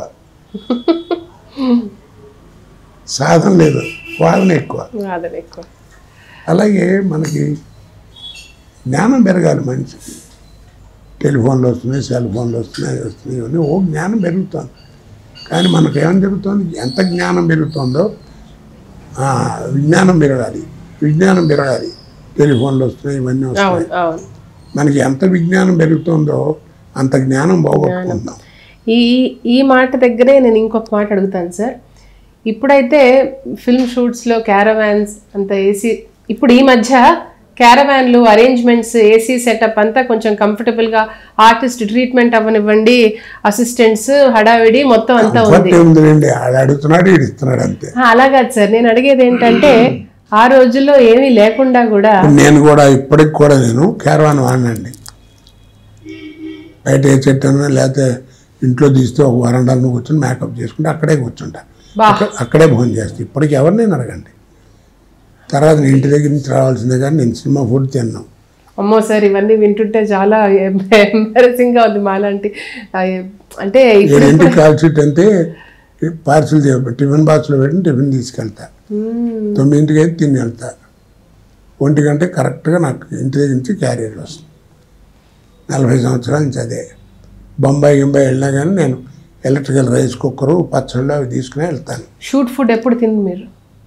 సాధన లేదు వాదన ఎక్కువ అదే ఎక్కువ అలాగే మనకి జ్ఞానం పెరగాలి మనిషికి టెలిఫోన్లు వస్తున్నాయి సెల్ ఫోన్లు వస్తున్నాయి అవి వస్తున్నాయి ఇవన్నీ ఓ జ్ఞానం పెరుగుతుంది కానీ మనకు ఏమని జరుగుతుంది ఎంత జ్ఞానం పెరుగుతుందో ఆ, విజ్ఞానం పెరగాలి విజ్ఞానం పెరగాలి టెలిఫోన్లు వస్తున్నాయి ఇవన్నీ వస్తున్నాయి అవును అవును మనకి ఎంత విజ్ఞానం పెరుగుతుందో అంత జ్ఞానం పోగొట్టుకుందాం ఈ ఈ మాట దగ్గరే నేను ఇంకొక మాట అడుగుతాను సార్ ఇప్పుడైతే ఫిల్మ్ షూట్స్లో క్యారవాన్స్ అంత ఏసీ ఇప్పుడు ఈ మధ్య క్యారవాన్లు అరేంజ్మెంట్స్ ఏసీ సెటప్ అంతా కొంచెం కంఫర్టబుల్గా ఆర్టిస్ట్ ట్రీట్మెంట్ అవ్వనివ్వండి అసిస్టెంట్స్ హడావిడి మొత్తం అంతా ఉంది కంఫర్ట్ ఉందిలేండి ఆడ అడుగుతున్నాడు ఈడు ఇస్తున్నాడు అంతే ఆ, అలా కాదు సార్ నేను అడిగేది ఏంటంటే ఆ రోజుల్లో ఏమీ లేకుండా కూడా నేను కూడా ఇప్పటికి కూడా నేను క్యారవాన్ వాడినండి బయట ఏ చెట్టు అన్నా లేకపోతే ఇంట్లో తీస్తే ఒక వరండాలను కూర్చొని మేకప్ చేసుకుంటే అక్కడే కూర్చుంటా బా అక్క- అక్కడే భోజనం చేస్తా ఇప్పటికి ఎవరినైనా అడగండి తర్వాత నేను ఇంటి దగ్గర నుంచి రావాల్సిందే కానీ నేను సినిమా ఫుడ్ తిన్నాను అమ్మో సార్ ఇవన్నీ వింటుంటే చాలా ఎంబారసింగ్ గా ఉంది మాలాంటి ఆ, అంటే ఇప్పుడు ఏడింటికి కాల్ షీట్ అంటే పార్సిల్ టిఫిన్ బాక్స్లో పెట్టి టిఫిన్ తీసుకెళ్తా మ్మ్. తొమ్మిదింటికి అయితే తిని వెళ్తా ఒంటి గంట కరెక్ట్గా నాకు ఇంటి దగ్గర నుంచి క్యారియర్ వస్తుంది నలభై సంవత్సరాల నుంచి అదే బొంబాయి గింబాయి వెళ్ళినా కానీ నేను ఎలక్ట్రికల్ రైస్ కుక్కరు పచ్చళ్ళు అవి తీసుకుని వెళ్తాను షూట్ ఫుడ్ ఎప్పుడు తింది మీరు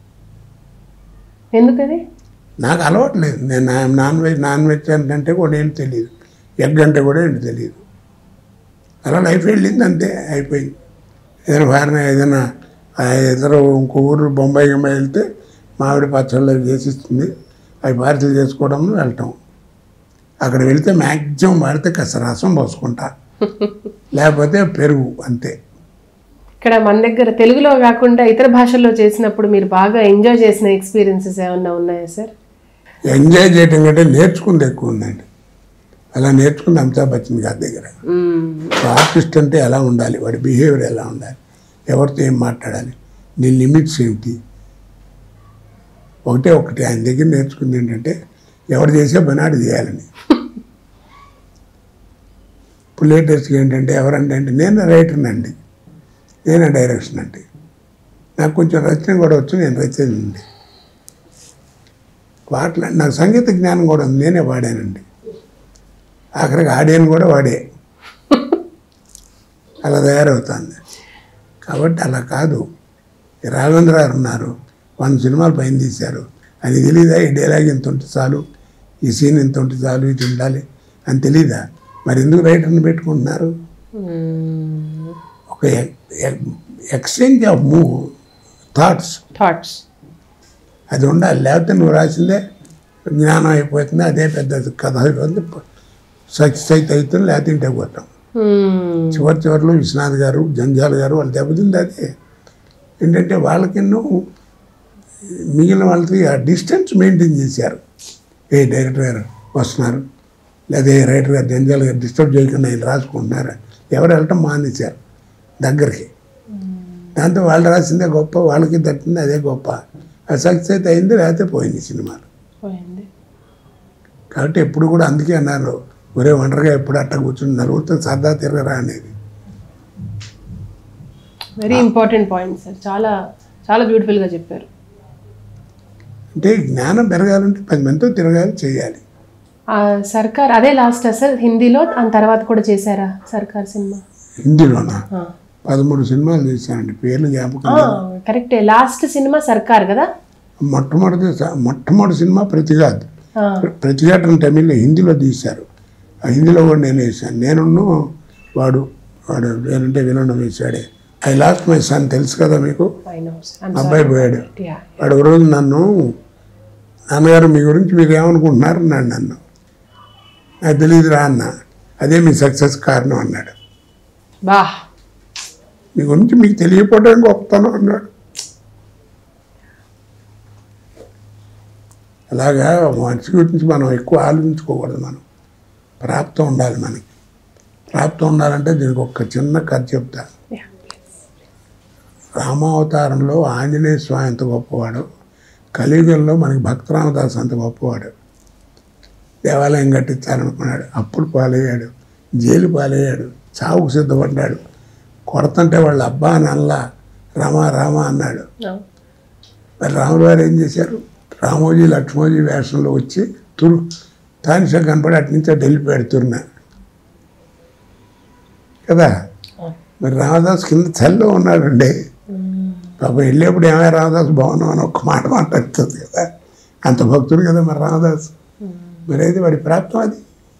ఎందుకని నాకు అలవాటు లేదు నేను నా- నాన్ వెజ్ నాన్ వెజ్ అంటే కూడా ఏం తెలియదు ఎగ్ అంటే కూడా ఏంటి తెలియదు అలా లైఫ్ వెళ్ళింది అంతే అయిపోయింది ఏదైనా ఫారెన్ ఏదైనా ఆ ఇతర ఇంకో ఊరు బొంబాయి గింబాయి వెళ్తే మామిడి పచ్చళ్ళు అవి చేసిస్తుంది అవి పార్సల్ చేసుకోవడం వెళ్ళటం అక్కడ వెళ్తే మ్యాక్సిమం వాడితే కాస్త రసం పోసుకుంటా లేకపోతే పెరుగు అంతే ఇక్కడ మన దగ్గర తెలుగులో కాకుండా ఇతర భాషల్లో చేసినప్పుడు మీరు బాగా ఎంజాయ్ చేసిన ఎక్స్పీరియన్సెస్ ఏమన్నా ఉన్నాయా సార్ ఎంజాయ్ చేయటం కంటే నేర్చుకుంది ఎక్కువ ఉందండి అలా నేర్చుకుంది అమితాబ్ బచ్చన్ గారి దగ్గర మ్మ్. ఒక ఆర్టిస్ట్ అంటే ఎలా ఉండాలి వాడి బిహేవియర్ ఎలా ఉండాలి ఎవరితో ఏం మాట్లాడాలి నీ లిమిట్స్ ఏంటి ఒకటే ఒకటి ఆయన దగ్గర నేర్చుకుంది ఏంటంటే ఎవరు చేసే పనాడు చేయాలని ఇప్పుడు లేటెస్ట్గా ఏంటంటే ఎవరంటే అంటే నేను రైటర్ని అండి నేనే డైరెక్షన్ అండి నాకు కొంచెం రచన కూడా వచ్చు నేను రచన అండి పాటలు నాకు సంగీత జ్ఞానం కూడా ఉంది నేనే వాడానండి ఆఖరికి ఆడియన్ కూడా వాడే అలా తయారవుతుంది కాబట్టి అలా కాదు ఈ రాఘవేంద్ర గారు ఉన్నారు వంద సినిమాలు పైన తీశారు అని తెలీదా ఈ డైలాగ్ ఇంత ఉంటే చాలు ఈ సీన్ ఇంత ఉంటే చాలు ఇది ఉండాలి అని తెలీదా మరి ఎందుకు రైటర్ని పెట్టుకుంటున్నారు మ్మ్. ఒక exchange of move thoughts thoughts అది ఉండాలి లేకపోతే నువ్వు రాసిందే జ్ఞానం అయిపోతుంది అదే పెద్ద కథ అయిపోతుంది సక్సెస్ అయితే అవుతుంది లేకపోతే ఇంటే పోతాం మ్మ్. చివరి చివరిలో విశ్వనాథ్ గారు జంజాల గారు వాళ్ళు దెబ్బతింది అదే ఏంటంటే వాళ్ళకెన్నో మిగిలిన వాళ్ళకి ఆ డిస్టెన్స్ మెయింటైన్ చేశారు ఏ డైరెక్టర్ గారు వస్తున్నారు లేదా ఏ రైటర్ గారు జంజాల గారు డిస్టర్బ్ చేయకుండా ఆయన రాసుకుంటున్నారు ఎవరు వెళ్ళటం మానేశారు దగ్గరికి దాంతో వాళ్ళు రాసిందే గొప్ప వాళ్ళకి తట్టింది అదే గొప్ప అది సక్సెస్ అయింది లేకపోతే పోయింది సినిమాలు పోయింది కాబట్టి ఎప్పుడు కూడా అందుకే అన్నారు ఒరే ఒంటరిగా ఎప్పుడు అట్ట కూర్చుని నలుగురితో సరదా తిరగరా అనేది వెరీ ఇంపార్టెంట్ పాయింట్ సార్ చాలా చాలా beautiful గా చెప్పారు అంటే జ్ఞానం పెరగాలంటే పది మందితో తిరగాలి చేయాలి ఆ సర్కార్ అదే లాస్ట్ సార్ హిందీలో దాని తర్వాత కూడా చేశారా సర్కార్ సినిమా హిందీలోన పదమూడు సినిమాలు చేశానండి పేర్లు జ్ఞాపకం లేవు. కరెక్టే లాస్ట్ సినిమా సర్కార్ కదా మొట్టమొదటి స- మొట్టమొదటి సినిమా ప్రతిఘాత్ ఆ, ప్రతిఘాటన తమిళ్లో హిందీలో తీశారు ఆ హిందీలో కూడా నేను వేసాను నేనున్ను వాడు వాడు నేనంటే వినడం వేశాడే ఐ లాస్ట్ మై సన్ తెలుసు కదా మీకు I know, sir. I'm అబ్బాయి sorry. పోయాడు Yeah. వాడు ఒక రోజు నన్ను నాన్నగారు మీ గురించి మీరు ఏమనుకుంటున్నారు అన్నాడు నన్ను నాకు తెలియదురా అన్న అదే మీ సక్సెస్ కారణం అన్నాడు బా మీ గురించి మీకు తెలియకపోవడం గొప్పతనం అన్నాడు అలాగా మనిషి గురించి మనం ఎక్కువ ఆలోచించుకోకూడదు మనం ప్రాప్తం ఉండాలి మనకి ప్రాప్తం ఉండాలంటే దీనికి ఒక చిన్న కథ చెప్తా Yeah. రామావతారంలో ఆంజనేయ స్వామి ఎంత గొప్పవాడు కలియుగంలో మనకి భక్తరామదాస్ అంత గొప్పవాడు దేవాలయం కట్టించాలనుకున్నాడు అప్పుడు పాలయ్యాడు జైలు పాలయ్యాడు చావుకు సిద్ధపడ్డాడు కొడతంటే వాళ్ళ అబ్బా నల్లా రామ రామ అన్నాడు No. మరి రాములు వారు ఏం చేశారు రామోజీ లక్ష్మోజీ వేషంలో వచ్చి తురు తానిషా కనపడి అటు నుంచి అటు వెళ్ళిపోయాడు తురున కదా మరి రామదాస్ కింద చల్లో ఉన్నాడండి పాపం వెళ్ళేప్పుడు ఏమైనా రామదాస్ బాగున్నావు అని ఒక్క మాట మాట్లాడుతుంది కదా అంత భక్తుడు కదా మరి రామదాస్ మరి అయితే వాడి ప్రాప్తం అది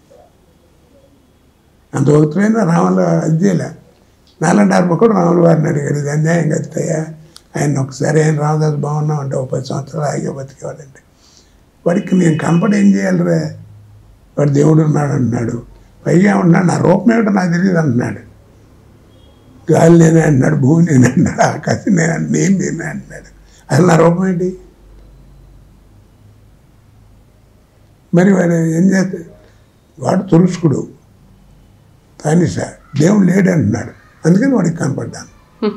అంత భక్తుడైనా రాముల అధ్యయలే నాలంటి ఆర్పకుడు రాముల వారిని అడిగాడు ఇది అన్యాయం కదయ్యా ఆయన ఒకసారి ఆయన రామదాస్ బాగున్నాం అంటే ఒక పది సంవత్సరాలు ఆగే బతికేవాడంటే వాడికి నేను కనపడి ఏం చేయాలి రే వాడు దేవుడు ఉన్నాడు అంటున్నాడు పైగా ఏమంటున్నాడు నా రూపం ఏమిటో నాకు తెలియదు అంటున్నాడు గాలి నేనే అంటున్నాడు భూమి నేనే అంటున్నాడు ఆకాశం నేను అంటు- నేను నేనే అంటున్నాడు అసలు నా రూపం ఏంటి మరి వాడు ఏం చేస్తాడు వాడు తురుసుకుడు కానీ సార్ దేవుడు లేడు అంటున్నాడు అందుకని వాడికి కనపడ్డాను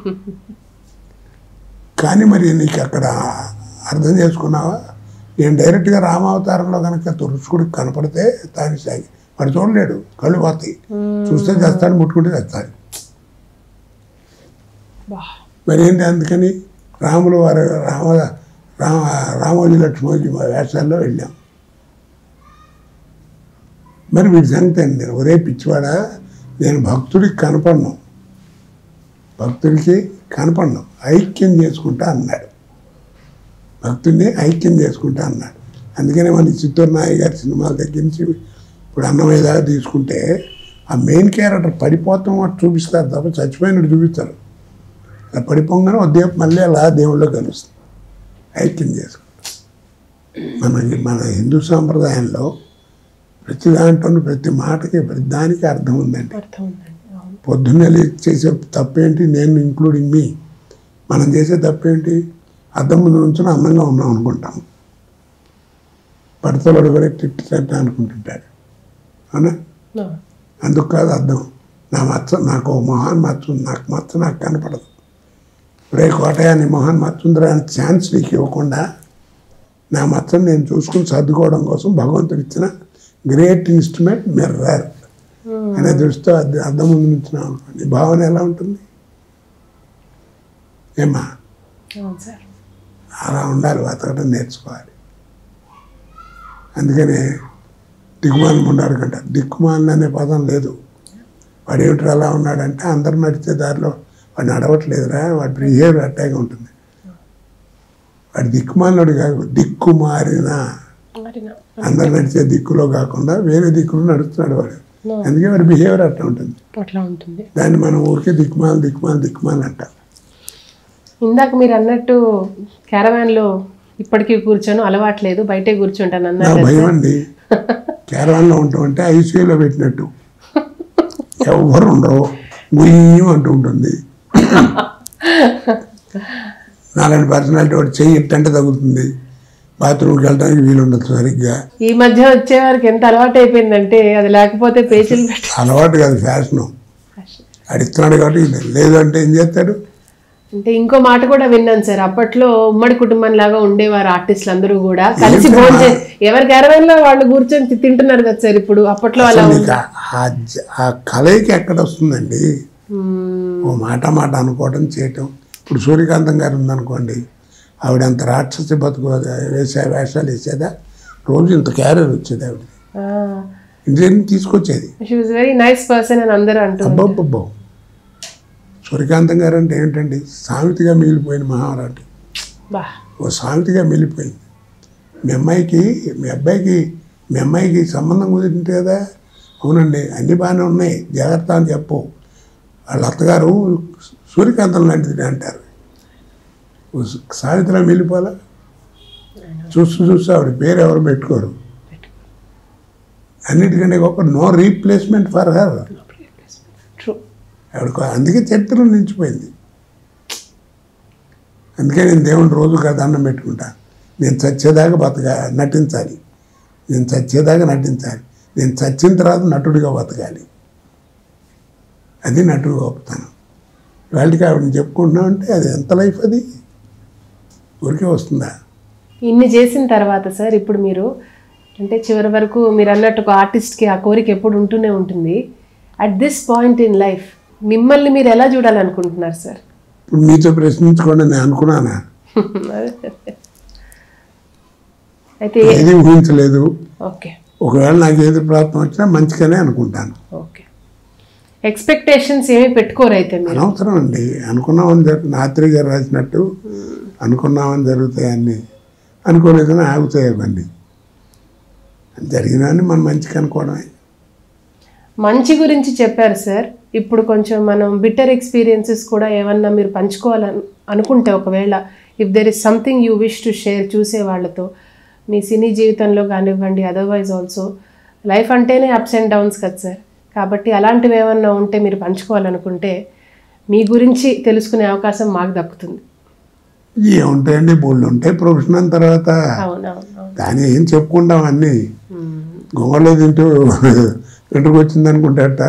కానీ మరి నీకు అక్కడ అర్థం చేసుకున్నావా నేను డైరెక్ట్గా రామావతారంలో కనుక తురుసుకుడికి కనపడితే తాని సాగి వాడు చూడలేడు కళ్ళు పోతాయి చూస్తే చేస్తాడు ముట్టుకుంటే చేస్తాడు బా మరి ఏంటి అందుకని రాముల వారి రామ రామ రామోజీ లక్ష్మోజీ మా వేషాల్లో వెళ్ళాం మరి వీడి సంగతి అండి నేను ఒరే పిచ్చివాడా నేను భక్తుడికి కనపడను భక్తుడికి కనపడను ఐక్యం చేసుకుంటా అన్నాడు భక్తుడిని ఐక్యం చేసుకుంటా అన్నాడు అందుకనే మన చిత్తూరు నాయ గారి సినిమాల దగ్గర నుంచి ఇప్పుడు అన్నమయ్య దాకా తీసుకుంటే ఆ మెయిన్ క్యారెక్టర్ పడిపోతాం అటు చూపిస్తారు తప్ప చచ్చిపోయినట్టు చూపిస్తారు అలా పడిపోగానే ఉదయం మళ్ళీ అలా దేవుళ్ళో కలుస్తుంది ఐక్యం చేసుకుంటాం మన మన హిందూ సాంప్రదాయంలో ప్రతి దాంట్లో ప్రతి మాటకి ప్రతి దానికి అర్థం ఉందండి అర్థం ఉందండి అవును పొద్దున్నే లేచి చేసే తప్పేంటి నేను ఇంక్లూడింగ్ మీ మనం చేసే తప్పేంటి అద్దం ముందు నుంచుని అందంగా ఉన్నాం అనుకుంటాం పడతలోడు కూడా తిట్టినట్టు అనుకుంటుంటాడు అవునా No. అందుకు కాదు అర్థం నా మచ్చ నాకు ఓ మొహాన్ మచ్చ ఉంది నాకు మచ్చ నాకు కనపడదు రే కోటయ్య నీ మొహాన్ మచ్చ ఉందిరా అని ఛాన్స్ నీకు ఇవ్వకుండా నా మచ్చను నేను చూసుకుని సర్దుకోవడం కోసం భగవంతుడు ఇచ్చిన గ్రేట్ ఇన్స్ట్రుమెంట్ మిర్రర్ అనే దృష్టితో అద్దం అద్దం ముందు నుంచున్నాం అనుకోండి నీ భావన ఎలా ఉంటుంది ఏమా అవును సార్ అలా ఉండాలి బతకడం నేర్చుకోవాలి అందుకనే దిక్కుమాలను ఉన్నాడు కంట దిక్కుమాలను అనే పదం లేదు వాడు ఏమిటి అలా ఉన్నాడంటే అందరు నడిచే దారిలో వాడు నడవట్లేదురా వాడి బిహేవియర్ అట్టాగే ఉంటుంది వాడు దిక్కుమాలినోడు కాదు దిక్కు మారిన మరి నా- అందరు నడిచే దిక్కులో కాకుండా వేరే దిక్కులో నడుస్తున్నాడు వాడు No. అందుకే వాడి బిహేవియర్ అట్లా ఉంటుంది అట్లా ఉంటుంది దాన్ని మనం ఊరికే దిక్కుమాలి దిక్కుమాలి దిక్కుమాలి అంటాం ఇందాక మీరు అన్నట్టు caravan లో ఇప్పటికీ కూర్చొని అలవాట్లేదు బయటే కూర్చుంటాను నా అన్నారు కదా భయం సార్. అండి కేరళలో ఉంటాం అంటే ఐసీయూలో పెట్టినట్టు ఎవరు ఉండరు గుయ్యం అంటూ ఉంటుంది నాలాంటి పర్సనాలిటీ వాడు చెయ్యి ఇట్టంటే తగులుతుంది బాత్రూమ్కి వెళ్ళడానికి వీలు ఉండదు సరిగ్గా ఈ మధ్య వచ్చే వారికి ఎంత అలవాటు అయిపోయిందంటే అది లేకపోతే పేచీలు పెట్టి అలవాటు కాదు ఫ్యాషను అడిస్తున్నాడు కాబట్టి ఈయన లేదు అంటే ఏం చేస్తాడు అంటే ఇంకో మాట కూడా విన్నాను సార్ అప్పట్లో ఉమ్మడి కుటుంబం లాగా ఉండేవారు ఆర్టిస్టులు అందరూ కూడా కలిసి భోజనం ఎవరి గర్వంలో వాళ్ళు కూర్చొని తి- తింటున్నారు కదా సార్ ఇప్పుడు అప్పట్లో అలా అసలు నీకు ఆ- ఆ జ- ఆ కలయిక ఎక్కడ వస్తుందండి మ్మ్. ఓ మాట మాట అనుకోవడం చేయటం ఇప్పుడు సూర్యకాంతం గారు ఉందనుకోండి ఆవిడ అంత రాక్షసి బతుకు వేసే వేషాలు వేసేదా రోజు ఇంత క్యారియర్ వచ్చేది ఆవిడ ఇంటిని తీసుకొచ్చేది she was very nice person అని అందరూ అంటున్నారు అబ్బబ్బబ్బో సూర్యకాంతం గారు అంటే ఏంటండి సామెతగా మిగిలిపోయిన మహారాటి బా ఓ సామెతగా మిగిలిపోయింది మీ అమ్మాయికి మీ అబ్బాయికి మీ అమ్మాయికి సంబంధం కుదిరింది కదా అవునండి అన్నీ బాగానే ఉన్నాయి జాగ్రత్త అని చెప్పు వాళ్ళ అత్తగారు సూర్యకాంతం లాంటిది అంటారు ఓ సావిత్రిలా మిగిలిపోవాలా చూస్తూ చూస్తూ ఆవిడ పేరు ఎవరు పెట్టుకోరు అన్నిటికంటే గొప్ప no replacement for her true ఆవిడ అందుకే చరిత్రలో నిలిచిపోయింది అందుకే నేను దేవుని రోజుగా దండం పెట్టుకుంటా నేను చచ్చేదాకా బతక నటించాలి నేను చచ్చేదాకా నటించాలి నేను చచ్చిన తర్వాత నటుడిగా బతకాలి అది నటుడు గొప్పతనం వాళ్ళకి ఆవిడని చెప్పుకుంటున్నామంటే అది ఎంత లైఫ్ అది ఊరికే వస్తుందా ఇన్ని చేసిన తర్వాత సార్ ఇప్పుడు మీరు అంటే చివరి వరకు మీరు అన్నట్టు ఒక ఆర్టిస్ట్కి ఆ కోరిక ఎప్పుడు ఉంటూనే ఉంటుంది at this point in life మిమ్మల్ని మీరు ఎలా చూడాలనుకుంటున్నారు సార్ ఇప్పుడు మీతో ప్రశ్నించుకోండి నేను అనుకున్నానా అయితే ఏది ఊహించలేదు ఓకే ఒకవేళ నాకు ఏది ప్రాప్తం వచ్చినా మంచిగానే అనుకుంటాను ఓకే ఎక్స్పెక్టేషన్స్ ఏమీ పెట్టుకోరు అయితే మీరు అనవసరం అండి అనుకున్నామని జరుగు నాత్రి గారు రాసినట్టు అనుకున్నామని జరుగుతాయన్నీ అనుకోలేదని ఆగుతాయి అవన్నీ జరిగినవన్నీ మనం మంచిగా అనుకోవడమే మంచి గురించి చెప్పారు సార్ ఇప్పుడు కొంచెం మనం బిట్టర్ ఎక్స్పీరియన్సెస్ కూడా ఏమన్నా మీరు పంచుకోవాలని అనుకుంటే ఒకవేళ if there is something you wish to share చూసే వాళ్ళతో మీ సినీ జీవితంలో కానివ్వండి అదర్వైజ్ ఆల్సో లైఫ్ అంటేనే అప్స్ అండ్ డౌన్స్ కదా సార్ కాబట్టి అలాంటివి ఏమన్నా ఉంటే మీరు పంచుకోవాలనుకుంటే మీ గురించి తెలుసుకునే అవకాశం మాకు దక్కుతుంది ఏముంటాయండి బోళ్ళు ఉంటాయి ప్రొఫెషన్ తర్వాత అవునవును దాని ఏం చెప్పుకుంటాం అన్నీ గుమ్మలో తింటూ ఇంటికి వచ్చింది అనుకుంటారట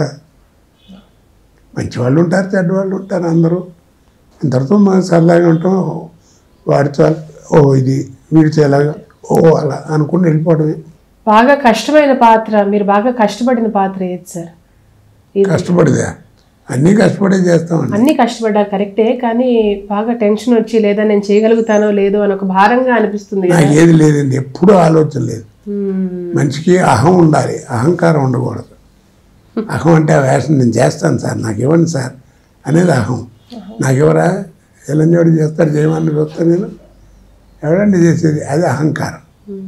మంచి వాళ్ళు ఉంటారు చెడ్డ వాళ్ళు ఉంటారు అందరూ ఇంతటితో మనం సరదాగా ఉంటాం వాడి చాలు ఓ ఇది వీడి చేలాగా ఓ అలా అనుకుని వెళ్ళిపోవడమే బాగా కష్టమైన పాత్ర మీరు బాగా కష్టపడిన పాత్ర ఏది సార్ ఇది కష్టపడిదా అన్నీ కష్టపడే చేస్తామండి అన్నీ కష్టపడ్డారు కరెక్టే కానీ బాగా టెన్షన్ వచ్చి లేదా నేను చేయగలుగుతానో లేదో అని ఒక భారంగా అనిపిస్తుంది కదా నాకు ఏది లేదండి ఎప్పుడూ ఆలోచన లేదు మ్మ్. మనిషికి అహం ఉండాలి అహంకారం ఉండకూడదు అహం అంటే ఆ వేషం నేను చేస్తాను సార్ నాకు ఇవ్వండి సార్ అనేది అహం నాకు ఎవరా ఎలంజోడి చేస్తారు చేయమని చూస్తాను నేను ఎవడండి చేసేది అది అహంకారం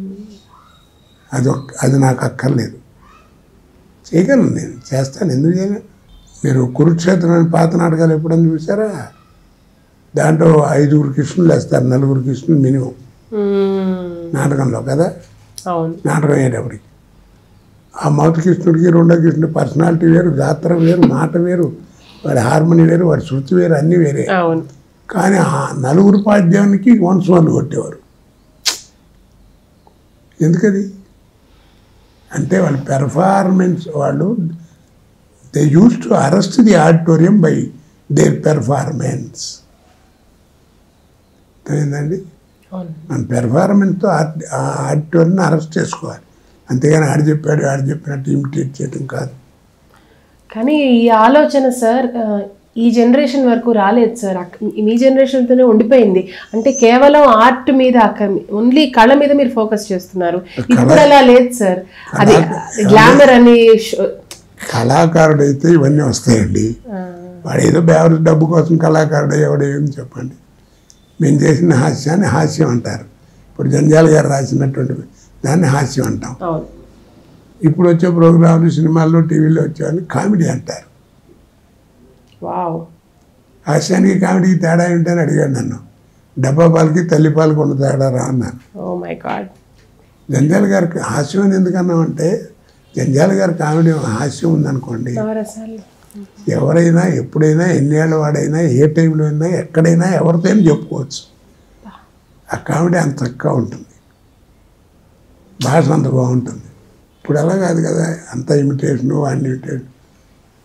అది ఒక్- అది నాకు అక్కర్లేదు చేయగలను నేను చేస్తాను ఎందుకు చేయను మీరు కురుక్షేత్రం అని పాత నాటకాలు ఎప్పుడైనా చూసారా దాంట్లో ఐదుగురు కృష్ణులు వేస్తారు నలుగురు కృష్ణులు మినిమం మ్మ్. నాటకంలో కదా అవును నాటకం అయ్యేటప్పటికి ఆ మొదటి కృష్ణుడికి రెండో కృష్ణుడి పర్సనాలిటీ వేరు గాత్రం వేరు మాట వేరు వాడి హార్మోని వేరు వాడి శృతి వేరు అన్నీ వేరే అవును కానీ ఆ నలుగురు పాద్యానికి వన్స్ వన్ కొట్టేవారు ఎందుకది అంటే వాళ్ళ పెర్ఫార్మెన్స్ వాళ్ళు they use to arrest the auditorium by their performance అయిందండి అవును మన పెర్ఫార్మెన్స్తో ఆ ఆడిటోరిని అరెస్ట్ చేసుకోవాలి అంతేగాని ఆడు చెప్పాడు ఆడు చెప్పినట్టు ఇమిటేట్ చేయడం కాదు కానీ ఈ ఆలోచన సార్ ఆ, ఈ జనరేషన్ వరకు రాలేదు సార్ అక్- మీ జనరేషన్తోనే ఉండిపోయింది అంటే కేవలం ఆర్ట్ మీద ఓన్లీ కళ మీద మీరు ఫోకస్ చేస్తున్నారు ఇప్పుడు అలా లేదు సార్ అది గ్లామర్ అని షో- కళాకారుడైతే ఇవన్నీ వస్తాయండి ఆ, వాడు ఏదో బేవరు డబ్బు కోసం కళాకారుడు ఎవడు ఏమి చెప్పండి మేము చేసిన హాస్యాన్ని హాస్యం అంటారు ఇప్పుడు జంజాల గారు రాసినటువంటి దాన్ని హాస్యం అంటాం అవును ఇప్పుడు వచ్చే ప్రోగ్రాంలు సినిమాల్లో టీవీలో వచ్చేవాళ్ళు కామెడీ అంటారు వావ్ హాస్యానికి కామెడీకి తేడా ఏంటని అడిగాడు నన్ను డబ్బా పాలకి తల్లి పాలకి ఉన్న తేడా రా అన్నాను ఓ మై గాడ్ జంజాల గారికి హాస్యం అని ఎందుకన్నామంటే జంజాల గారి కామెడీ హాస్యం ఉందనుకోండి నవరసాలు ఎవరైనా ఎప్పుడైనా ఎన్నేళ్ళ వాడైనా ఏ టైంలో అయినా ఎక్కడైనా ఎవరితో అయినా చెప్పుకోవచ్చు ఆ కామెడీ అంత చక్కగా ఉంటుంది భాష అంత బాగుంటుంది ఇప్పుడు అలా కాదు కదా అంత ఇమిటేషను వాడిని ఇమిటేషన్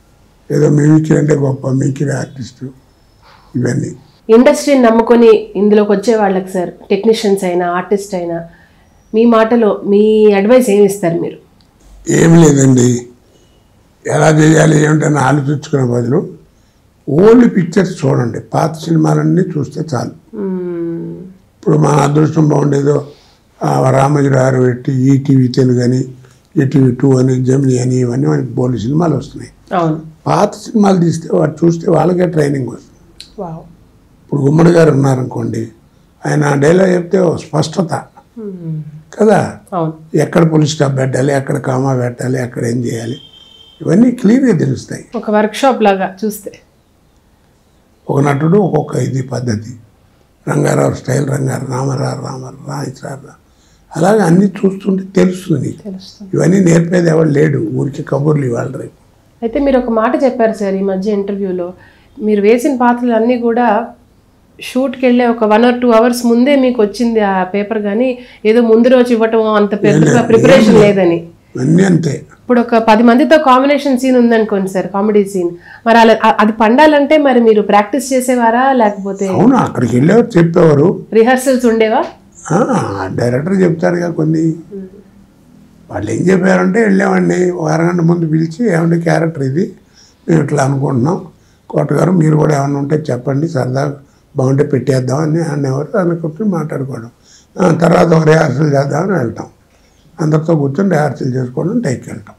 ఏదో మిమిక్రీ అంటే గొప్ప మిమిక్రీ ఆర్టిస్టు ఇవన్నీ ఇండస్ట్రీని నమ్ముకొని ఇందులోకి వచ్చే వాళ్ళకి సార్ టెక్నీషియన్స్ అయినా ఆర్టిస్ట్ అయినా మీ మాటలో మీ అడ్వైస్ ఏమి ఇస్తారు మీరు ఏం లేదండి ఎలా చేయాలి ఏమిటని ఆలోచించుకునే బదులు ఓల్డ్ పిక్చర్స్ చూడండి పాత సినిమాలన్నీ చూస్తే చాలు మ్మ్. ఇప్పుడు మన అదృష్టం బాగుండేదో ఆ రామోజీ గారు పెట్టి ఈటీవీ తెలుగు అని ఈటీవీ టూ అని జమిని అని ఇవన్నీ మనకి బోల్డ్ సినిమాలు వస్తున్నాయి అవును పాత సినిమాలు తీస్తే వాడు చూస్తే వాళ్ళకే ట్రైనింగ్ వస్తుంది వావ్ ఇప్పుడు గుమ్మడి గారు ఉన్నారనుకోండి ఆయన డైలాగ్ చెప్తే ఓ స్పష్టత మ్మ్. కదా అవును ఎక్కడ పులి స్టాప్ పెట్టాలి ఎక్కడ కామా పెట్టాలి ఎక్కడ ఏం చేయాలి ఇవన్నీ క్లియర్గా తెలుస్తాయి ఒక వర్క్ షాప్ లాగా చూస్తే ఒక నటుడు ఒక్కొక్క ఇది పద్ధతి రంగారావు స్టైల్ రంగారావు రామారావు రామారావు రామచరావు అలాగే అన్నీ చూస్తుంటే తెలుస్తుంది నీకు తెలుస్తుంది ఇవన్నీ నేర్పేది ఎవరు లేడు ఊరికి కబుర్లు ఇవాళ రేపు అయితే మీరు ఒక మాట చెప్పారు సార్ ఈ మధ్య ఇంటర్వ్యూలో మీరు వేసిన పాత్రలు అన్నీ కూడా షూట్కి వెళ్ళే ఒక వన్ ఆర్ టూ అవర్స్ ముందే మీకు వచ్చింది ఆ పేపర్ కానీ ఏదో ముందు రోజు ఇవ్వటం అంత పెద్దగా ప్రిపరేషన్ లేదని ఇవన్నీ అంతే ఇప్పుడు ఒక పది మందితో కాంబినేషన్ సీన్ ఉందనుకోండి సార్ కామెడీ సీన్ మరి అలా అ- అది పండాలంటే మరి మీరు ప్రాక్టీస్ చేసేవారా లేకపోతే అవును అక్కడికి వెళ్ళేవారు చెప్పేవారు రిహర్సల్స్ ఉండేవా ఆ, డైరెక్టర్ చెప్తారుగా కొన్ని వాళ్ళు ఏం చెప్పారంటే వెళ్ళామండి ఒక అరగంట ముందు పిలిచి ఏమంటే క్యారెక్టర్ ఇది మేము ఇట్లా అనుకుంటున్నాం కోట గారు మీరు కూడా ఏమన్నా ఉంటే చెప్పండి సరదా బాగుంటే పెట్టేద్దాం అని అనేవారు అనుకుంటూ మాట్లాడుకోవడం ఆ, తర్వాత ఒక రిహార్సల్ చేద్దామని వెళ్తాం అందరితో కూర్చొని రిహార్సల్ చేసుకోవడం టైకి వెళ్తాం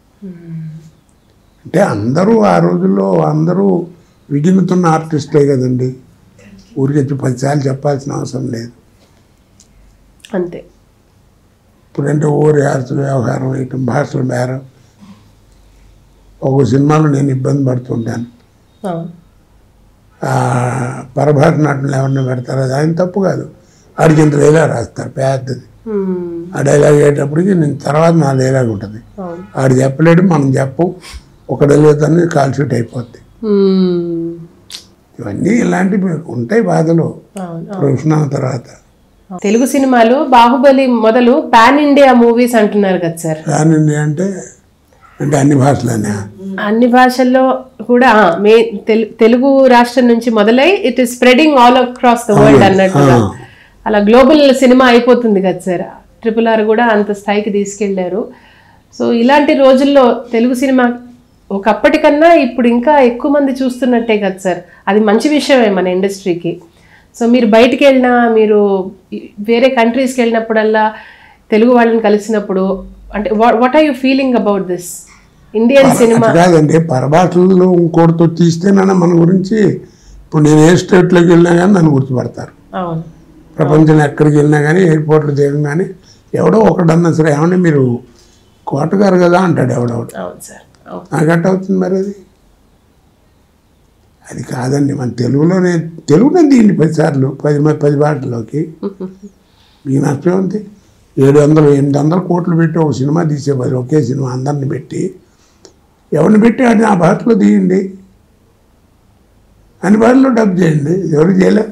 అంటే అందరూ ఆ రోజుల్లో అందరూ విగినుతున్న ఆర్టిస్టులే కదండి ఊరికి పదిసార్లు చెప్పాల్సిన అవసరం లేదు అంతే ఇప్పుడంటే ఓ రిహార్సల్ వ్యవహారం వేయటం భాషల బేరం ఒక సినిమాలో నేను ఇబ్బంది పడుతుంటాను అవును ఆ, పరభాష నటులు ఎవరిని పెడతారు అది ఆయన తప్పు కాదు ఆడికి ఇంత డైలాగ్ రాస్తారు పెద్దది మ్మ్. ఆ డైలాగ్ అయ్యేటప్పటికి నేను తర్వాత నా డైలాగ్ ఉంటుంది అవును ఆడు చెప్పలేడు మనం చెప్పం ఒక డైలాగ్ అన్ని కాల్ షీట్ అయిపోద్ది మ్మ్. ఇవన్నీ ఇలాంటివి ఉంటాయి బాధలు అవును ప్రొఫెషనల్ తర్వాత తెలుగు సినిమాలు బాహుబలి మొదలు పాన్ ఇండియా మూవీస్ అంటున్నారు కదా సార్ కానీ అంటే అంటే అన్ని భాషలనే అన్ని భాషల్లో కూడా ఆ, మే తెలు- తెలుగు రాష్ట్రం నుంచి మొదలై it is spreading all across the world అన్నట్టుగా ఆ. అలా గ్లోబల్ సినిమా అయిపోతుంది కదా సార్ ట్రిపుల్ ఆర్ కూడా అంత స్థాయికి తీసుకెళ్లారు సో ఇలాంటి రోజుల్లో తెలుగు సినిమా ఒకప్పటికన్నా ఇప్పుడు ఇంకా ఎక్కువ మంది చూస్తున్నట్టే కదా సార్ అది మంచి విషయమే మన ఇండస్ట్రీకి సో మీరు బయటికి వెళ్ళినా మీరు వేరే కంట్రీస్కి వెళ్ళినప్పుడల్లా తెలుగు వాళ్ళని కలిసినప్పుడు అంటే what are you feeling about this Indian cinema అటు కాదండి పరభాషల్లో ఇంకోటితో తీస్తేనన్నా మన గురించి ఇప్పుడు నేను ఏ స్టేట్లోకి వెళ్ళినా కానీ నన్ను గుర్తుపడతారు అవును ప్రపంచంలో ఎక్కడికి వెళ్ళినా కానీ ఎయిర్పోర్ట్లో దిగం కానీ ఎవడో ఒకడన్నా సరే ఏమంటే మీరు కోటగారు కదా అంటాడు ఎవడెవడు అవును సార్ అవును నాకంట అవుతుంది మరి అది అది కాదండి మన తెలుగులోనే తెలుగునే దీన్ని పదిసార్లు పది మ- పది భాషల్లోకి మీకు నష్టం ఉంది ఏడు వందలు ఎనిమిది వందల కోట్లు పెట్టి ఒక సినిమా తీసే బదులు ఒకే సినిమా అందరిని పెట్టి ఎవరిని పెట్టి అది ఆ భాషలో తీయండి అన్ని భాషలో డబ్ చేయండి ఎవరు చేయలే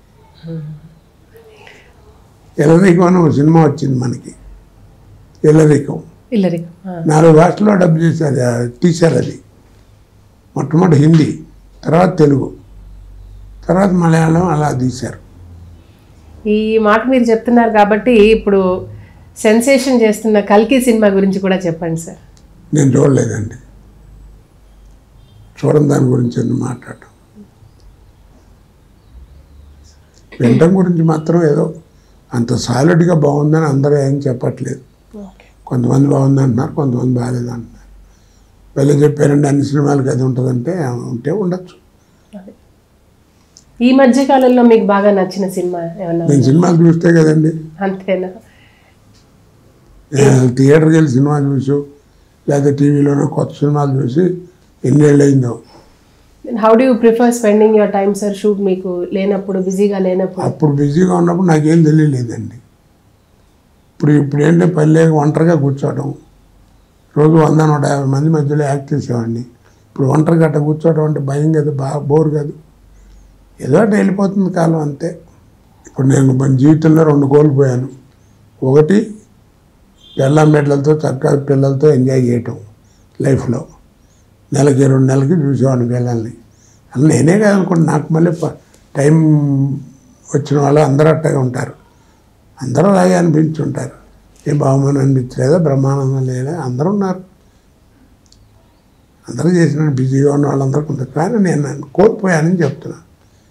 ఎల్లరికం అని ఒక సినిమా వచ్చింది మనకి ఎల్లరికం ఇల్లరి నాలుగు భాషల్లో డబ్ చేశారు ఆ, తీశారు అది మొట్టమొదటి హిందీ తర్వాత తెలుగు తర్వాత మలయాళం అలా తీశారు ఈ మాట మీరు చెప్తున్నారు కాబట్టి ఇప్పుడు సెన్సేషన్ చేస్తున్న కల్కి సినిమా గురించి కూడా చెప్పండి సార్ నేను చూడలేదండి చూడని దాని గురించి ఎందుకు మాట్లాడటం వినటం గురించి మాత్రం ఏదో అంత సాలిడ్గా బాగుందని అందరూ ఏం చెప్పట్లేదు కొంతమంది బాగుంది అంటున్నారు కొంతమంది బాగాలేదు అంటున్నారు వెళ్ళి చెప్పారండి అన్ని సినిమాలకి అది ఉంటుందంటే ఉంటే ఉండొచ్చు ఈ మధ్య కాలంలో మీకు బాగా నచ్చిన సినిమా ఏమన్నా నేను సినిమాలు చూస్తే కదండి అంతేనా నేను థియేటర్కి వెళ్ళి సినిమా చూసి లేదా టీవీలోనో కొత్త సినిమాలు చూసి ఎన్నేళ్ళు అయిందో how do you prefer spending your time sir shoot మీకు లేనప్పుడు బిజీగా లేనప్పుడు అప్పుడు బిజీగా ఉన్నప్పుడు నాకేం తెలియలేదండి ఇప్పుడు ఇప్పుడు ఏంటంటే పని లేక ఒంటరిగా కూర్చోవడం రోజు వంద నూట యాభై మంది మధ్యలో యాక్ట్ చేసేవాడిని ఇప్పుడు ఒంటరిగా అట్ట కూర్చోవడం అంటే భయం కదా బాగా బోర్ కాదు ఏదో అట్ట వెళ్ళిపోతుంది కాలం అంతే ఇప్పుడు నేను మన జీవితంలో రెండు కోల్పోయాను ఒకటి పిల్లం బిడ్డలతో చక్కగా పిల్లలతో ఎంజాయ్ చేయటం లైఫ్లో నెలకి రెండు నెలలకి చూసేవాడిని పిల్లల్ని అలా నేనే కాదనుకోండి నాకు మళ్ళీ ప- టైం వచ్చిన వాళ్ళు అందరూ అట్టగా ఉంటారు అందరూ అలాగే అనిపించుంటారు ఏ బహుమానం అనిపించలేదా బ్రహ్మానందం లేదా అందరూ ఉన్నారు అందరూ చేసిన బిజీగా ఉన్న వాళ్ళందరూ కొంత కానీ నేను నన్ను కోల్పోయానని చెప్తున్నాను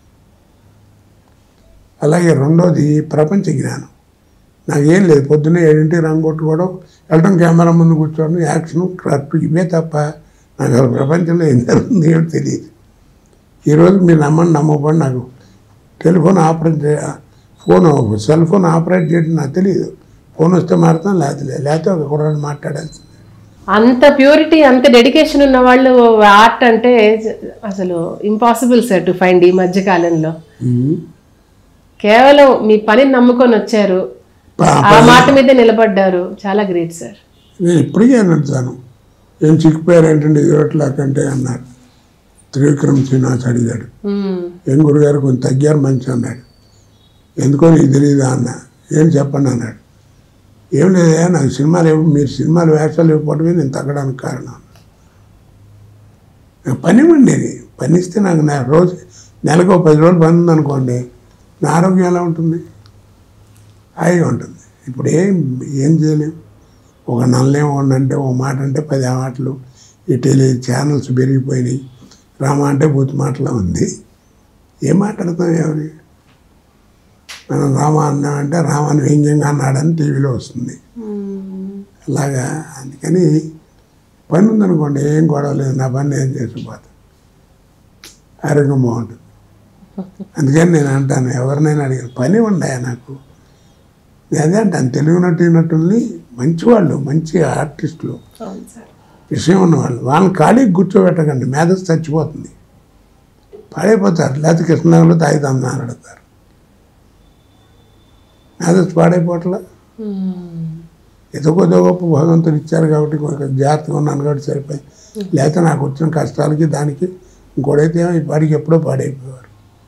అలాగే రెండోది ప్రపంచ జ్ఞానం నాకేం లేదు పొద్దున్నే ఏడింటికి రంగు కొట్టుకోవడం వెళ్ళడం కెమెరా ముందు కూర్చోవడం యాక్షన్ కరెక్ట్ ఇవే తప్ప నాకు అసలు ప్రపంచంలో ఏం జరుగుతుంది ఏమో తెలియదు ఈరోజు మీరు నమ్మండి నమ్మకపోండి నాకు టెలిఫోన్ ఆపరేట్ చే ఫోన్ సెల్ ఫోన్ ఆపరేట్ చేయడం నాకు తెలియదు ఫోన్ వస్తే మారుతాం లేకపోతే లేదు. లేకపోతే ఒక కుర్రాడు మాట్లాడాల్సింది అంత ప్యూరిటీ అంత డెడికేషన్ ఉన్న వాళ్ళు ఆర్ట్ అంటే అసలు ఇంపాసిబుల్ సార్ టు ఫైండ్ ఈ మధ్య కాలంలో కేవలం మీ పనిని నమ్ముకొని వచ్చారు పా- ఆ మాట మీదే నిలబడ్డారు చాలా గ్రేట్ సార్ నేను ఇప్పటికీ అడుగుతాను ఏం చిక్కిపోయారు ఏంటంటే ఇదివట్లాకంటే అన్నారు త్రివిక్రమ్ శ్రీనివాస్ అడిగాడు ఏం గురుగారు కొంచెం తగ్గారు మంచి అన్నాడు ఎందుకో నీకు తెలియదా అన్న ఏం చెప్పండి అన్నాడు ఏం లేదా నాకు సినిమాలు ఇవ్వ మీరు సినిమాలు వేషాలు ఇవ్వకపోవడమే నేను తగ్గడానికి కారణం నాకు పని ఉండేది పని ఇస్తే నాకు నా రోజు నెలకు ఒక పది రోజులు పని ఉందనుకోండి నా ఆరోగ్యం ఎలా ఉంటుంది హాయిగా ఉంటుంది ఇప్పుడు ఏం ఏం చేయలేం ఒక నల్లేం అంటే ఒక మాట అంటే పది మాటలు ఈ టెలి ఛానల్స్ పెరిగిపోయినాయి రామ అంటే బూత్ మాటలో ఉంది ఏం మాట్లాడతాం ఎవరి మనం రామ అన్నామంటే రామాను వ్యంగ్యంగా అన్నాడని టీవీలో వస్తుంది అలాగా అందుకని పని ఉందనుకోండి ఏం గొడవ లేదు నా పని నేను చేసిపోతాను ఆరోగ్యం బాగుంటుంది అందుకని నేను అంటాను ఎవరినైనా అడిగాను పని ఉన్నాయా నాకు నేను అదే అంటాను తెలుగు నటునటుల్ని మంచివాళ్ళు మంచి ఆర్టిస్టులు అవును సార్ విషయం ఉన్నవాళ్ళు వాళ్ళని ఖాళీకి కూర్చోబెట్టకండి మేధస్ చచ్చిపోతుంది పాడైపోతారు లేకపోతే కృష్ణనగర్లో తాగుతాం అడుగుతారు మేధస్ పాడైపోవట్లా ఏదో కొద్దిగా గొప్ప భగవంతుడు ఇచ్చారు కాబట్టి కొంచెం జాగ్రత్తగా ఉన్నాను కాబట్టి సరిపోయి లేకపోతే నాకు వచ్చిన కష్టాలకి దానికి ఇంకోడైతే ఏమో ఈ పాడికి ఎప్పుడో పాడైపోయేవారు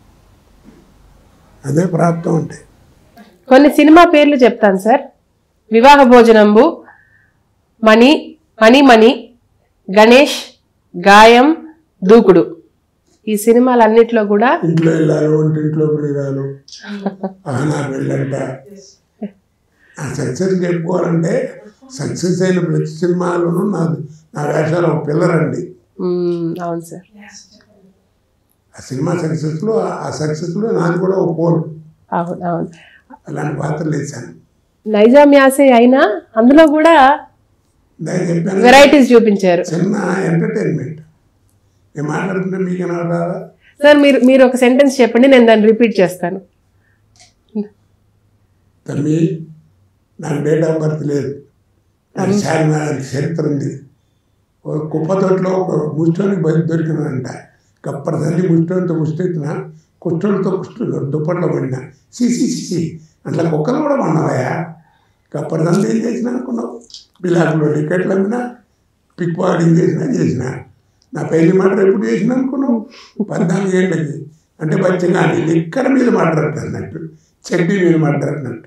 అదే ప్రాప్తం అంటే కొన్ని సినిమా పేర్లు చెప్తాను సార్ వివాహ భోజనంబు మణి మణిమణి గణేష్ గాయం దూకుడు ఈ సినిమాలన్నిట్లో కూడా ఇంట్లో వెళ్ళాలి ఒంటింట్లో ప్రియురాలు ఆహనా వెళ్ళంట ఆ సక్సెస్ చెప్పుకోవాలంటే సక్సెస్ అయిన ప్రతి సినిమాలోనూ నా నా వేషాలు ఒక పిల్లర్ అండి మ్మ్, అవును సార్ ఆ సినిమా సక్సెస్లో ఆ సక్సెస్లో నాది కూడా ఒక పోల్ అవును అవును అలాంటి పాత్రలు వేశాను నైజామ్యాసే అయినా అందులో కూడా దాన్ని చెప్పాను వెరైటీస్ చూపించారు చిన్న ఎంటర్టైన్మెంట్ నేను మాట్లాడుతుంటే మీకు రాదా సార్ మీరు మీరు ఒక సెంటెన్స్ చెప్పండి నేను దాన్ని రిపీట్ చేస్తాను తమ్మి నాకు డేట్ ఆఫ్ బర్త్ లేదు నాకు చార్మినార్ చరిత్ర ఉంది ఒక కుప్పతోటలో ఒక ముష్టోని బయట దొరికినాడంట కప్పటి తల్లి ముష్టోనితో ముష్టెత్తిన కుష్ఠులతో కుష్ఠు దుప్పట్లో పడిన సిసి సిసి అట్లా కుక్కలు కూడా పడినావయ్యా కప్పటి తల్లి ఏం చేసిన అనుకున్నావు బిలాకులో టికెట్లు అమ్మినా పిక్ పాకెటింగ్ చేసినా చేసిన నా పెళ్లి మాట ఎప్పుడు చేసిన అనుకున్నావు పద్నాలుగు ఏళ్ళకి అంటే బచ్చగా ఎక్కడ మీద మాట్లాడతారు అన్నట్టు చెడ్డీ మీద మాట్లాడినట్టు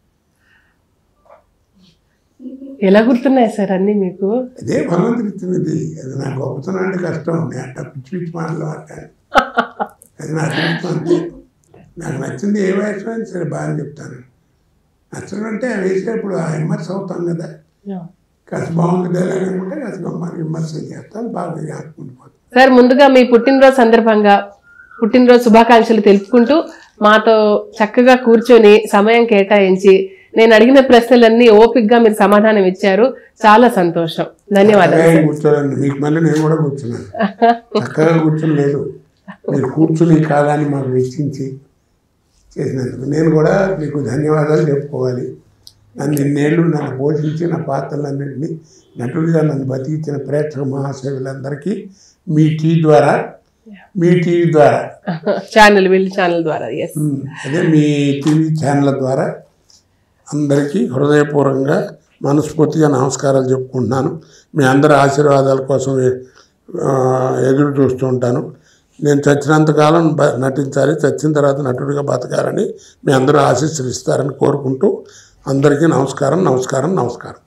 ఎలా గుర్తున్నాయి సార్ అన్నీ మీకు అదే భగవంతుడి ఇచ్చినది అది నాకు గొప్పతనం అంటే కష్టం నేను అట్ట పిచ్చి పిచ్చి మాటలు మాట్లాడి అది నాకు అదృష్టం అంతే నాకు నచ్చింది ఏ వయసు అయినా సరే బాగా చెప్తాను నచ్చడం అంటే ఆ వేసేటప్పుడు ఆ విమర్శ అవుతాం కదా కాస్త బాగుంది డైలాగ్ అనుకుంటే కాస్త గమ్మ విమర్శ చేస్తాను బాగా జ్ఞాపకుండిపోతాను సార్ ముందుగా మీ పుట్టినరోజు సందర్భంగా పుట్టినరోజు శుభాకాంక్షలు తెలుపుకుంటూ మాతో చక్కగా కూర్చొని సమయం కేటాయించి నేను అడిగిన ప్రశ్నలన్నీ ఓపిక్గా మీరు సమాధానం ఇచ్చారు చాలా సంతోషం ధన్యవాదాలు చక్కగా కూర్చోండి మీకు మళ్ళీ నేను కూడా కూర్చున్నాను చక్కగా కూర్చొని లేదు మీరు కూర్చుని కాలాన్ని మాకు వెచ్చించి చేసినందుకు నేను కూడా మీకు ధన్యవాదాలు చెప్పుకోవాలి నన్ను ఇన్నేళ్ళు నన్ను పోషించి నా పాత్రలన్నింటినీ నటుడిగా నన్ను బతికించిన ప్రేక్షక మహాశయులందరికీ మీ టీ ద్వారా మీ టీవీ ద్వారా ఛానల్ వీళ్ళ ఛానల్ ద్వారా ఎస్ ఉమ్, అదే మీ టీవీ ఛానల్ ద్వారా అందరికీ హృదయపూర్వకంగా మనస్ఫూర్తిగా నమస్కారాలు చెప్పుకుంటున్నాను మీ అందరి ఆశీర్వాదాల కోసం ఎ- ఆ, ఎదురు చూస్తూ ఉంటాను నేను చచ్చినంతకాలం బ నటించాలి చచ్చిన తర్వాత నటుడిగా బతకాలని మీ అందరూ ఆశీస్సులు ఇస్తారని కోరుకుంటూ అందరికీ నమస్కారం నమస్కారం నమస్కారం